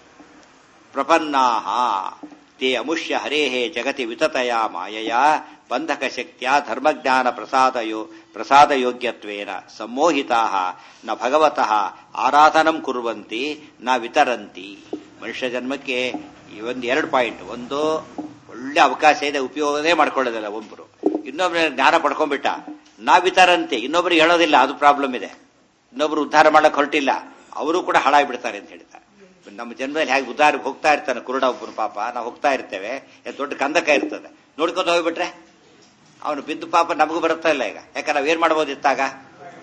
ಪ್ರಪನ್ನಾಹ ತೇ ಅಮುಷ್ಯ ಹರೇಃ ಜಗತಿ ವಿತತಯ ಮಾಯಯ ಬಂಧಕ ಶಕ್ತಿಯ ಧರ್ಮಜ್ಞಾನ ಪ್ರಸಾದಯೋ ಪ್ರಸಾದಯೋಗ್ಯತ್ವೇನ ಸಮ್ಮೋಹಿತಾ ನ ಭಗವತಃ ಆರಾಧನಂ ಕುರುವಂತಿ ನ ವಿತರಂತಿ ಮನುಷ್ಯ ಜನ್ಮಕ್ಕೆ ಈ ಒಂದು ಎರಡು ಪಾಯಿಂಟ್ ಒಂದು ಒಳ್ಳೆ ಅವಕಾಶ ಇದೆ ಉಪಯೋಗನೇ ಮಾಡ್ಕೊಳ್ಳೋದಿಲ್ಲ ಒಬ್ಬರು ಇನ್ನೊಬ್ಬರ ಜ್ಞಾನ ಪಡ್ಕೊಂಡ್ಬಿಟ್ಟ ನಾ ವಿತರಂತಿ ಇನ್ನೊಬ್ರಿಗೆ ಹೇಳೋದಿಲ್ಲ ಅದು ಪ್ರಾಬ್ಲಮ್ ಇದೆ ಇನ್ನೊಬ್ರು ಉದ್ಧಾರ ಮಾಡಕ್ ಹೊರಟಿಲ್ಲ ಅವರು ಕೂಡ ಹಾಳಾಗ್ಬಿಡ್ತಾರೆ ಅಂತ ಹೇಳ್ತಾರೆ ನಮ್ಮ ಜನ್ಮದಲ್ಲಿ ಹೇಗೆ ಉದ್ಧಾರ ಹೋಗ್ತಾ ಇರ್ತಾನೆ ಕುರುಡ ಒಬ್ಬನು ಪಾಪ ನಾವು ಹೋಗ್ತಾ ಇರ್ತೇವೆ ಎಷ್ಟ್ ದೊಡ್ಡ ಕಂದಕ ಇರ್ತದೆ ನೋಡ್ಕೊಂಡು ಹೋಗ್ಬಿಟ್ರೆ ಅವನು ಬಿದ್ದು ಪಾಪ ನಮಗೂ ಬರುತ್ತಾ ಇಲ್ಲ ಈಗ ಯಾಕಂದ್ರೆ ನಾವೇನ್ ಮಾಡ್ಬೋದಿತ್ತಾಗ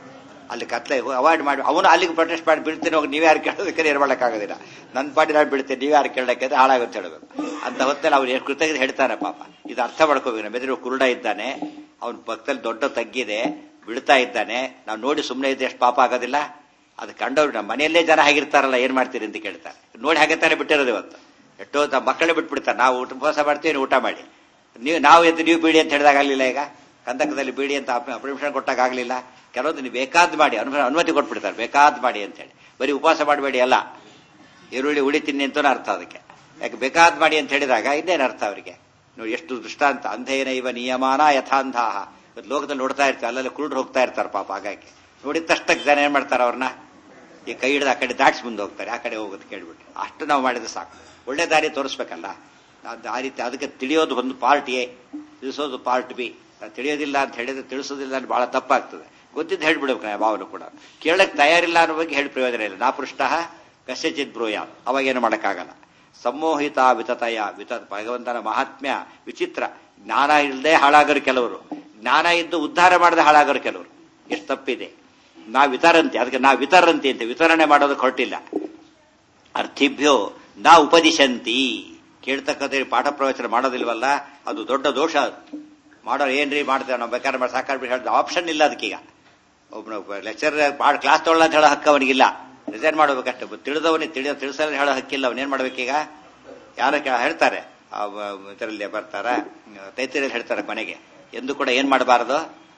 ಅಲ್ಲಿ ಕತ್ಲೆ ಅವಾಯ್ಡ್ ಮಾಡಿ ಅವನು ಅಲ್ಲಿಗೆ ಪ್ರೊಟೆಸ್ಟ್ ಮಾಡಿ ಬಿಡ್ತೀನಿ ಹೋಗಿ ನೀವೇ ಯಾರು ಕೇಳೋದಕ್ಕೆ ಏನು ಮಾಡೋಕ್ಕಾಗೋದಿಲ್ಲ ನನ್ನ ಪಾಟಿ ನಾನು ಬಿಡ್ತೀನಿ ನೀವೇ ಯಾರು ಕೇಳಕ್ಕೆ ಅಂತ ಹಾಳಾಗುತ್ತೆ ಹೇಳಬೇಕು ಅಂತ ಹೊತ್ತಲ್ಲಿ ಅವ್ರು ಎಷ್ಟು ಕೃತಜ್ಞತೆ ಹೇಳ್ತಾನೆ ಪಾಪ ಇದು ಅರ್ಥ ಮಾಡ್ಕೋಬೇಕು ನಮ್ಮ ಎದುರು ಕುರುಡ ಇದ್ದಾನೆ ಅವನ ಪಕ್ಕದಲ್ಲಿ ದೊಡ್ಡ ತಗ್ಗಿದೆ ಬಿಡ್ತಾ ಇದ್ದಾನೆ ನಾವು ನೋಡಿ ಸುಮ್ಮನೆ ಇದ್ದು ಎಷ್ಟು ಪಾಪ ಆಗೋದಿಲ್ಲ ಅದು ಕಂಡವ್ರು ನಮ್ಮ ಮನೆಯಲ್ಲೇ ಜನ ಆಗಿರ್ತಾರಲ್ಲ ಏನ್ ಮಾಡ್ತೀರಿ ಅಂತ ಕೇಳ್ತಾರೆ ನೋಡಿ ಹಾಗೆ ತಾನೇ ಬಿಟ್ಟಿರೋದು ಇವತ್ತು ಎಷ್ಟೋ ತ- ಮಕ್ಕಳೇ ಬಿಟ್ಬಿಡ್ತಾರೆ ನಾವು ಊಟ ಉಪವಾಸ ಮಾಡ್ತೀವಿ ನೀವು ಊಟ ಮಾಡಿ ನೀವು ನಾವು ಎದ್ದು ನೀವು ಬೀಡಿ ಅಂತ ಹೇಳಿದಾಗ ಆಗ್ಲಿಲ್ಲ ಈಗ ಕಂದಕದಲ್ಲಿ ಬೀಡಿ ಅಂತ ಪರ್ಮಿಷನ್ ಕೊಟ್ಟಾಗ ಆಗ್ಲಿಲ್ಲ ಕೆಲವೊಂದು ನೀವು ಬೇಕಾದ್ ಮಾಡಿ ಅನು- ಅನುಮತಿ ಕೊಟ್ಬಿಡ್ತಾರೆ ಬೇಕಾದ್ ಮಾಡಿ ಅಂತ ಹೇಳಿ ಬರೀ ಉಪವಾಸ ಮಾಡಬೇಡಿ ಅಲ್ಲ ಈರುಳ್ಳಿ ಉಳಿತೀನಿ ಅಂತಲೂ ಅರ್ಥ ಅದಕ್ಕೆ ಯಾಕೆ ಬೇಕಾದ್ ಮಾಡಿ ಅಂತ ಹೇಳಿದಾಗ ಇನ್ನೇನು ಅರ್ಥ ಅವರಿಗೆ ನೋಡಿ ಎಷ್ಟು ದೃಷ್ಟಾಂತ ಅಂಧೇನ ಇವ ನಿಯಮಾನ ಯಥಾಂಧಾಹ ಇವತ್ತು ಲೋಕದಲ್ಲಿ ನೋಡ್ತಾ ಇರ್ತಾರೆ ಅಲ್ಲೆಲ್ಲ ಕುರುಡ್ರು ಹೋಗ್ತಾ ಇರ್ತಾರೆ ಪಾಪ ಹಾಗಾಗಿ ನೋಡಿದ ತಕ್ಷಣ ಜನ ಏನ್ ಮಾಡ್ತಾರೆ ಅವ್ರನ್ನ ಈ ಕೈ ಹಿಡಿದು ಆ ಕಡೆ ದಾಟ್ಸ್ ಮುಂದೆ ಹೋಗ್ತಾರೆ ಆ ಕಡೆ ಹೋಗೋದು ಕೇಳ್ಬಿಟ್ಟು ಅಷ್ಟು ನಾವು ಮಾಡಿದ್ರೆ ಸಾಕು ಒಳ್ಳೆ ದಾರಿ ತೋರಿಸ್ಬೇಕಲ್ಲ ಅದು ಆ ರೀತಿ ಅದಕ್ಕೆ ತಿಳಿಯೋದು ಒಂದು ಪಾರ್ಟ್ ಎ ತಿಳಿಸೋದು ಪಾರ್ಟ್ ಬಿ ತಿಳಿಯೋದಿಲ್ಲ ಅಂತ ಹೇಳಿದ್ರೆ ತಿಳಿಸೋದಿಲ್ಲ ಅಂತ ಬಹಳ ತಪ್ಪಾಗ್ತದೆ ಗೊತ್ತಿದ್ದು ಹೇಳ್ಬಿಡ್ಬೇಕು ನಾವು ಯಾವಾಗಲೂ ಕೂಡ ಕೇಳಕ್ ತಯಾರಿಲ್ಲ ಅನ್ನೋ ಬಗ್ಗೆ ಹೇಳಿ ಪ್ರಯೋಜನ ಇಲ್ಲ ನಾ ಪೃಷ್ಟ ಕಸ್ಯಚಿತ್ ಬ್ರೂಯ ಅವಾಗ ಏನು ಮಾಡೋಕ್ಕಾಗಲ್ಲ ಸಂಮೋಹಿತ ವಿತತಯ ವಿತ ಭಗವಂತನ ಮಹಾತ್ಮ್ಯ ವಿಚಿತ್ರ ಜ್ಞಾನ ಇಲ್ಲದೆ ಹಾಳಾಗರು ಕೆಲವರು ಜ್ಞಾನ ಇದ್ದು ಉದ್ಧಾರ ಮಾಡದೆ ಹಾಳಾಗರು ಕೆಲವರು ಎಷ್ಟು ತಪ್ಪಿದೆ ನಾ ವಿತರಂತಿ ಅದಕ್ಕೆ ನಾ ವಿತರಂತಿ ಅಂತ ವಿತರಣೆ ಮಾಡೋದಕ್ಕೆ ಹೊರಟಿಲ್ಲ ಅರ್ಥಿಭ್ಯೋ ನಾ ಉಪದಿಶಂತಿ ಕೇಳ್ತಕ್ಕಂಥ ಪಾಠ ಪ್ರವಚನ ಮಾಡೋದಿಲ್ವಲ್ಲ ಅದು ದೊಡ್ಡ ದೋಷ ಅದು ಮಾಡೋರು ಏನ್ರಿ ಮಾಡ್ತೇವೆ ನಾವು ಬೇಕಾದ್ರೆ ಮಾಡಿ ಸಾಕಾರ ಹೇಳಿದ ಆಪ್ಷನ್ ಇಲ್ಲ ಅದಕ್ಕೀಗ ಒಬ್ಬನ ಲೆಕ್ಚರ್ ಮಾಡಿ ಕ್ಲಾಸ್ ತೊಗೊಳ್ಳ ಅಂತ ಹೇಳೋ ಹಕ್ಕು ಅವನಿಗಿಲ್ಲ ರಿಸೈನ್ ಮಾಡಬೇಕಷ್ಟೇ ತಿಳಿದವನಿಗೆ ತಿಳಿದ ತಿಳಿಸಲು ಹೇಳೋ ಹಕ್ಕಿಲ್ಲ ಅವನೇನ್ ಮಾಡ್ಬೇಕೀಗ ಯಾರ ಹೇಳ್ತಾರೆ ಇದರಲ್ಲಿ ಬರ್ತಾರ ತೈತಿರಲ್ಲಿ ಹೇಳ್ತಾರೆ ಕೊನೆಗೆ ಎಂದು ಕೂಡ ಏನ್ ಮಾಡಬಾರದು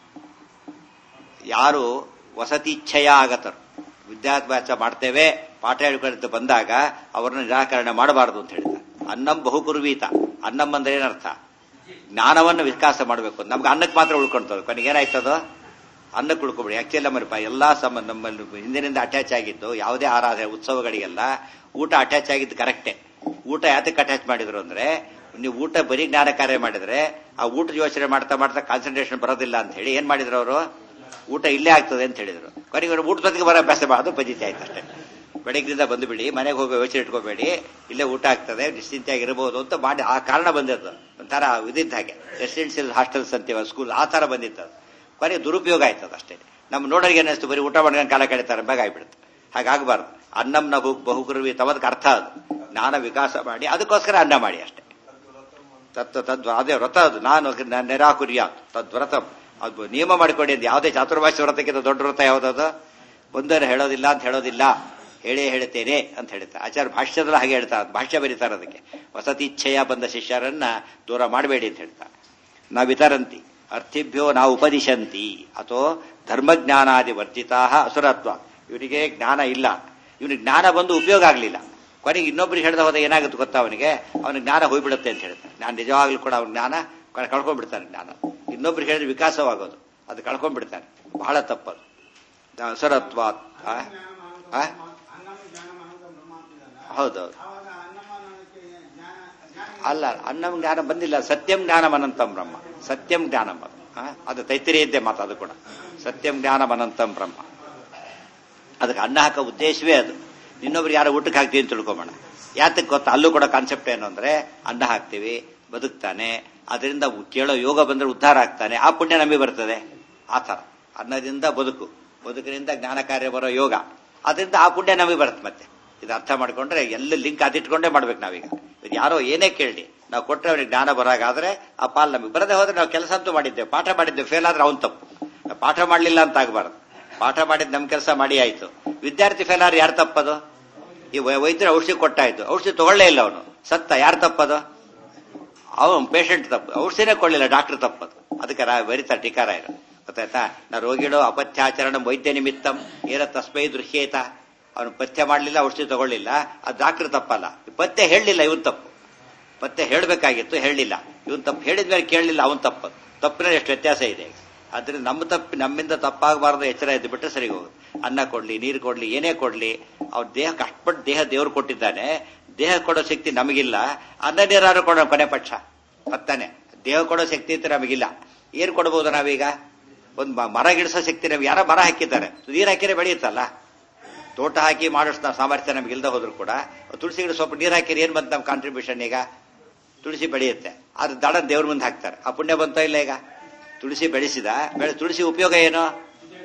ಯಾರು ವಸತಿಚ್ಛಯ ಆಗತರು ವಿದ್ಯಾಭ್ಯಾಸ ಮಾಡ್ತೇವೆ ಪಾಠ ಹೇಳ್ಕೊಂಡು ಬಂದಾಗ ಅವರನ್ನ ನಿರಾಕರಣೆ ಮಾಡಬಾರದು ಅಂತ ಹೇಳಿದ ಅನ್ನಂ ಬಹುಪುರ್ವೀತ ಅನ್ನಂ ಅಂದ್ರೆ ಏನರ್ಥ ಜ್ಞಾನವನ್ನು ವಿಕಾಸ ಮಾಡಬೇಕು ನಮ್ಗೆ ಅನ್ನಕ್ಕೆ ಮಾತ್ರ ಉಳ್ಕೊಂತದ ಕೊನೆಗೆ ಏನಾಯ್ತದೋ ಅನ್ನಕ್ಕೆ ಉಳ್ಕೊಬಿಡಿ ಆಕ್ಚುಲಿ ನಮ್ಮ ಎಲ್ಲಾ ಸಮ ನಮ್ಮಲ್ಲಿ ಹಿಂದಿನಿಂದ ಅಟ್ಯಾಚ್ ಆಗಿದ್ದು ಯಾವುದೇ ಆರಾಧನೆ ಉತ್ಸವಗಳಿಗೆಲ್ಲ ಊಟ ಅಟ್ಯಾಚ್ ಆಗಿದ್ದು ಕರೆಕ್ಟೇ ಊಟ ಯಾತಕ್ಕೆ ಅಟ್ಯಾಚ್ ಮಾಡಿದ್ರು ಅಂದ್ರೆ ನೀವು ಊಟ ಬರೀ ಜ್ಞಾನ ಕಾರ್ಯ ಮಾಡಿದ್ರೆ ಆ ಊಟದ ಯೋಚನೆ ಮಾಡ್ತಾ ಮಾಡ್ತಾ ಕಾನ್ಸಂಟ್ರೇಷನ್ ಬರೋದಿಲ್ಲ ಅಂತ ಹೇಳಿ ಏನ್ ಮಾಡಿದ್ರು ಅವರು ಊಟ ಇಲ್ಲೇ ಆಗ್ತದೆ ಅಂತ ಹೇಳಿದ್ರು ಕೊನೆಗೆ ಇವ್ರು ಊಟದೊತ್ತಿಗೆ ಬರೋ ಅಭ್ಯಾಸ ಅದು ಪದ್ಧತಿ ಆಯ್ತು ಅಷ್ಟೇ ಬೆಳಗ್ಗಿಂದ ಬಂದುಬಿಡಿ ಮನೆಗೆ ಹೋಗೋ ಯೋಚನೆ ಇಟ್ಕೋಬೇಡಿ ಇಲ್ಲೇ ಊಟ ಆಗ್ತದೆ ನಿಶ್ಚಿಂತೆಯಾಗಿರ್ಬೋದು ಅಂತ ಮಾಡಿ ಆ ಕಾರಣ ಬಂದಿದ್ದು ಒಂಥರ ಇದಿದ್ದ ಹಾಗೆ ರೆಸಿಡೆನ್ಸಿಯಲ್ ಹಾಸ್ಟೆಲ್ಸ್ ಅಂತೀವ ಸ್ಕೂಲ್ ಆ ತರ ಬಂದಿತ್ತು ಅದು ಕೊನೆಗೆ ದುರುಪಯೋಗ ಆಯ್ತದ ಅಷ್ಟೇ ನಮ್ಮ ನೋಡೋರಿಗೆ ಏನಿಸ್ತು ಬರೀ ಊಟ ಮಾಡ್ಕೊಂಡು ಕಾಲ ಕಳೀತಾರೆ ಬೇಗ ಆಗ್ಬಿಡುತ್ತೆ ಹಾಗಾಗಬಾರ್ದು ಅನ್ನಂನ ಬಹುಕುರುವಿ ತಮದಕ್ಕೆ ಅರ್ಥ ಅದು ಜ್ಞಾನ ವಿಕಾಸ ಮಾಡಿ ಅದಕ್ಕೋಸ್ಕರ ಅನ್ನ ಮಾಡಿ ಅಷ್ಟೇ ತತ್ ತದ್ ಅದೇ ವ್ರತ ಅದು ನಾನು ನಿರಾಕುರ್ಯ ತದ್ವ್ರತ ಅದು ನಿಯಮ ಮಾಡಿಕೊಡಿ ಅಂತ ಯಾವುದೇ ಚಾತುರ್ಭಾಷೆ ವ್ರತಕ್ಕಿಂತ ದೊಡ್ಡ ವ್ರತ ಯಾವುದದು ಒಂದನ್ನು ಹೇಳೋದಿಲ್ಲ ಅಂತ ಹೇಳೋದಿಲ್ಲ ಹೇಳೇ ಹೇಳ್ತೇನೆ ಅಂತ ಹೇಳ್ತಾರೆ ಆಚಾರ್ಯ ಭಾಷ್ಯದಲ್ಲಿ ಹಾಗೆ ಹೇಳ್ತಾರೆ ಭಾಷ್ಯ ಬರೀತಾರೆ ಅದಕ್ಕೆ ವಸತಿ ಇಚ್ಛೆಯ ಬಂದ ಶಿಷ್ಯರನ್ನ ದೂರ ಮಾಡಬೇಡಿ ಅಂತ ಹೇಳ್ತಾರೆ ನಾವು ವಿತರಂತಿ ಅರ್ಥಿಭ್ಯೋ ನಾವು ಉಪದಿಶಂತಿ ಅಥವಾ ಧರ್ಮಜ್ಞಾನಾದಿ ವರ್ಜಿತಾ ಅಸುರತ್ವ ಇವನಿಗೆ ಜ್ಞಾನ ಇಲ್ಲ ಇವನಿಗೆ ಜ್ಞಾನ ಬಂದು ಉಪಯೋಗ ಆಗಲಿಲ್ಲ ಕೊನೆಗೆ ಇನ್ನೊಬ್ರಿಗೆ ಹೇಳ್ದ ಹೋದ ಏನಾಗುತ್ತೆ ಗೊತ್ತಾ ಅವನಿಗೆ ಅವನಿಗೆ ಜ್ಞಾನ ಹೋಗ್ಬಿಡುತ್ತೆ ಅಂತ ಹೇಳ್ತಾನೆ ನಾನು ನಿಜವಾಗ್ಲೂ ಕೂಡ ಅವ್ನ ಜ್ಞಾನ ಕಳ್ಕೊಂಡ್ಬಿಡ್ತಾನೆ ಜ್ಞಾನ ಇನ್ನೊಬ್ರಿಗೆ ಹೇಳಿದ್ರೆ ವಿಕಾಸವಾಗೋದು ಅದು ಕಳ್ಕೊಂಡ್ಬಿಡ್ತಾನೆ ಬಹಳ ತಪ್ಪದು ಅಸುರತ್ವ ಹೌದೌದು ಅಲ್ಲ ಅನ್ನಂ ಜ್ಞಾನ ಬಂದಿಲ್ಲ ಸತ್ಯಂ ಜ್ಞಾನಂ ಅನಂತಂ ಬ್ರಹ್ಮ ಸತ್ಯಂ ಜ್ಞಾನಂ ಅದು ಅದು ತೈತಿರಿಯದ್ದೇ ಮಾತು ಅದು ಕೂಡ ಸತ್ಯಂ ಜ್ಞಾನಂ ಅನಂತಂ ಬ್ರಹ್ಮ ಅದಕ್ಕೆ ಅನ್ನ ಹಾಕೋ ಉದ್ದೇಶವೇ ಅದು ಇನ್ನೊಬ್ರಿಗೆ ಯಾರೋ ಊಟಕ್ಕೆ ಹಾಕ್ತೀವಿ ಅಂತ ತಿಳ್ಕೊಬೋಣ ಯಾತಕ್ಕೆ ಗೊತ್ತಾ ಅಲ್ಲೂ ಕೂಡ ಕಾನ್ಸೆಪ್ಟ್ ಏನು ಅಂದ್ರೆ ಅನ್ನ ಹಾಕ್ತೀವಿ ಬದುಕ್ತಾನೆ ಅದರಿಂದ ಕೇಳೋ ಯೋಗ ಬಂದ್ರೆ ಉದ್ಧಾರ ಆಗ್ತಾನೆ ಆ ಪುಣ್ಯ ನಮಗೆ ಬರ್ತದೆ ಆ ಥರ ಅನ್ನದಿಂದ ಬದುಕು ಬದುಕಿನಿಂದ ಜ್ಞಾನ ಕಾರ್ಯ ಬರೋ ಯೋಗ ಅದರಿಂದ ಆ ಪುಣ್ಯ ನಮಗೆ ಬರುತ್ತೆ ಮತ್ತೆ ಇದು ಅರ್ಥ ಮಾಡ್ಕೊಂಡ್ರೆ ಎಲ್ಲ ಲಿಂಕ್ ಅದಿಟ್ಕೊಂಡೇ ಮಾಡ್ಬೇಕು ನಾವೀಗ ಇದು ಯಾರೋ ಏನೇ ಕೇಳಿ ನಾವು ಕೊಟ್ಟರೆ ಅವನಿಗೆ ಜ್ಞಾನ ಬರಾಗಾದ್ರೆ ಆ ಪಾಲ್ ನಮಗೆ ಬರದೆ ಹೋದ್ರೆ ನಾವು ಕೆಲಸ ಅಂತೂ ಮಾಡಿದ್ದೇವೆ ಪಾಠ ಮಾಡಿದ್ದೇವೆ ಫೇಲ್ ಆದ್ರೆ ಅವನ್ ತಪ್ಪು ಪಾಠ ಮಾಡಲಿಲ್ಲ ಅಂತ ಆಗಬಾರ್ದು ಪಾಠ ಮಾಡಿದ್ ನಮ್ ಕೆಲಸ ಮಾಡಿ ಆಯ್ತು ವಿದ್ಯಾರ್ಥಿ ಫೇಲ್ ಆದ್ರೆ ಯಾರು ತಪ್ಪದು ಈ ವೈದ್ಯರು ಔಷಧಿ ಕೊಟ್ಟಾಯ್ತು ಔಷಧಿ ತಗೊಳ್ಳೇ ಇಲ್ಲ ಅವನು ಸತ್ತ ಯಾರು ತಪ್ಪದು ಅವನು ಪೇಷಂಟ್ ತಪ್ಪು ಔಷಧಿನೇ ಕೊಡ್ಲಿಲ್ಲ ಡಾಕ್ಟರ್ ತಪ್ಪದು ಅದಕ್ಕೆ ಬರೀತಾರೆ ಟೀಕಾರ ಇರೋ ಗೊತ್ತಾಯ್ತಾ ನಾ ರೋಗಿಗಳು ಅಪಥ್ಯಾಚರಣ ವೈದ್ಯ ನಿಮಿತ್ತಂ ಏನ ತಸ್ಮೈ ದೃಶ್ಯೇತ ಅವನು ಪಥ್ಯ ಮಾಡಲಿಲ್ಲ ಔಷಧಿ ತಗೊಳ್ಳಿಲ್ಲ ಅದು ಡಾಕ್ಟರ್ ತಪ್ಪಲ್ಲ ಪಥ್ಯ ಹೇಳಲಿಲ್ಲ ಇವನ್ ತಪ್ಪು ಪಥ್ಯ ಹೇಳಬೇಕಾಗಿತ್ತು ಹೇಳಲಿಲ್ಲ ಇವನ್ ತಪ್ಪು ಹೇಳಿದ್ಮೇಲೆ ಕೇಳಲಿಲ್ಲ ಅವನ್ ತಪ್ಪು ತಪ್ಪಿನ ಎಷ್ಟು ವ್ಯತ್ಯಾಸ ಇದೆ ಆದ್ರೆ ನಮ್ಮ ತಪ್ಪು ನಮ್ಮಿಂದ ತಪ್ಪಾಗಬಾರದು ಎಚ್ಚರ ಎದ್ದು ಬಿಟ್ಟರೆ ಸರಿ ಹೋಗುದು ಅನ್ನ ಕೊಡ್ಲಿ ನೀರು ಕೊಡ್ಲಿ ಏನೇ ಕೊಡ್ಲಿ ಅವ್ರ ದೇಹ ಕಷ್ಟಪಟ್ಟು ದೇಹ ದೇವ್ರು ಕೊಟ್ಟಿದ್ದಾನೆ ದೇಹ ಕೊಡೋ ಶಕ್ತಿ ನಮಗಿಲ್ಲ ಅನ್ನ ನೀರಾರು ಕೊಡೋ ಕೊನೆ ಪಕ್ಷ ಮತ್ತಾನೆ ದೇಹ ಕೊಡೋ ಶಕ್ತಿ ಅಂತ ನಮಗಿಲ್ಲ ಏನ್ ಕೊಡಬಹುದು ನಾವೀಗ ಒಂದು ಮರ ಗಿಡಿಸೋ ಶಕ್ತಿ ನಮ್ಗೆ ಯಾರೋ ಮರ ಹಾಕಿದ್ದಾರೆ ನೀರು ಹಾಕಿದ್ರೆ ಬೆಳೆಯುತ್ತಲ್ಲ ತೋಟ ಹಾಕಿ ಮಾಡೋಷ್ಟು ಸಾಮರ್ಥ್ಯ ನಮ್ಗೆ ಇಲ್ದ ಹೋದ್ರು ಕೂಡ ತುಳಸಿ ಗಿಡ ಸ್ವಲ್ಪ ನೀರು ಹಾಕಿದ್ರೆ ಏನ್ ಬಂತು ನಮ್ಮ ಕಾಂಟ್ರಿಬ್ಯೂಷನ್ ಈಗ ತುಳಸಿ ಬೆಳೆಯುತ್ತೆ ಅದು ದಡ ದೇವ್ರ ಮುಂದೆ ಹಾಕ್ತಾರೆ ಆ ಪುಣ್ಯ ಬಂತ ಇಲ್ಲ ಈಗ ತುಳಸಿ ಬೆಳೆಸಿದ ಬೆಳೆ ತುಳಸಿ ಉಪಯೋಗ ಏನು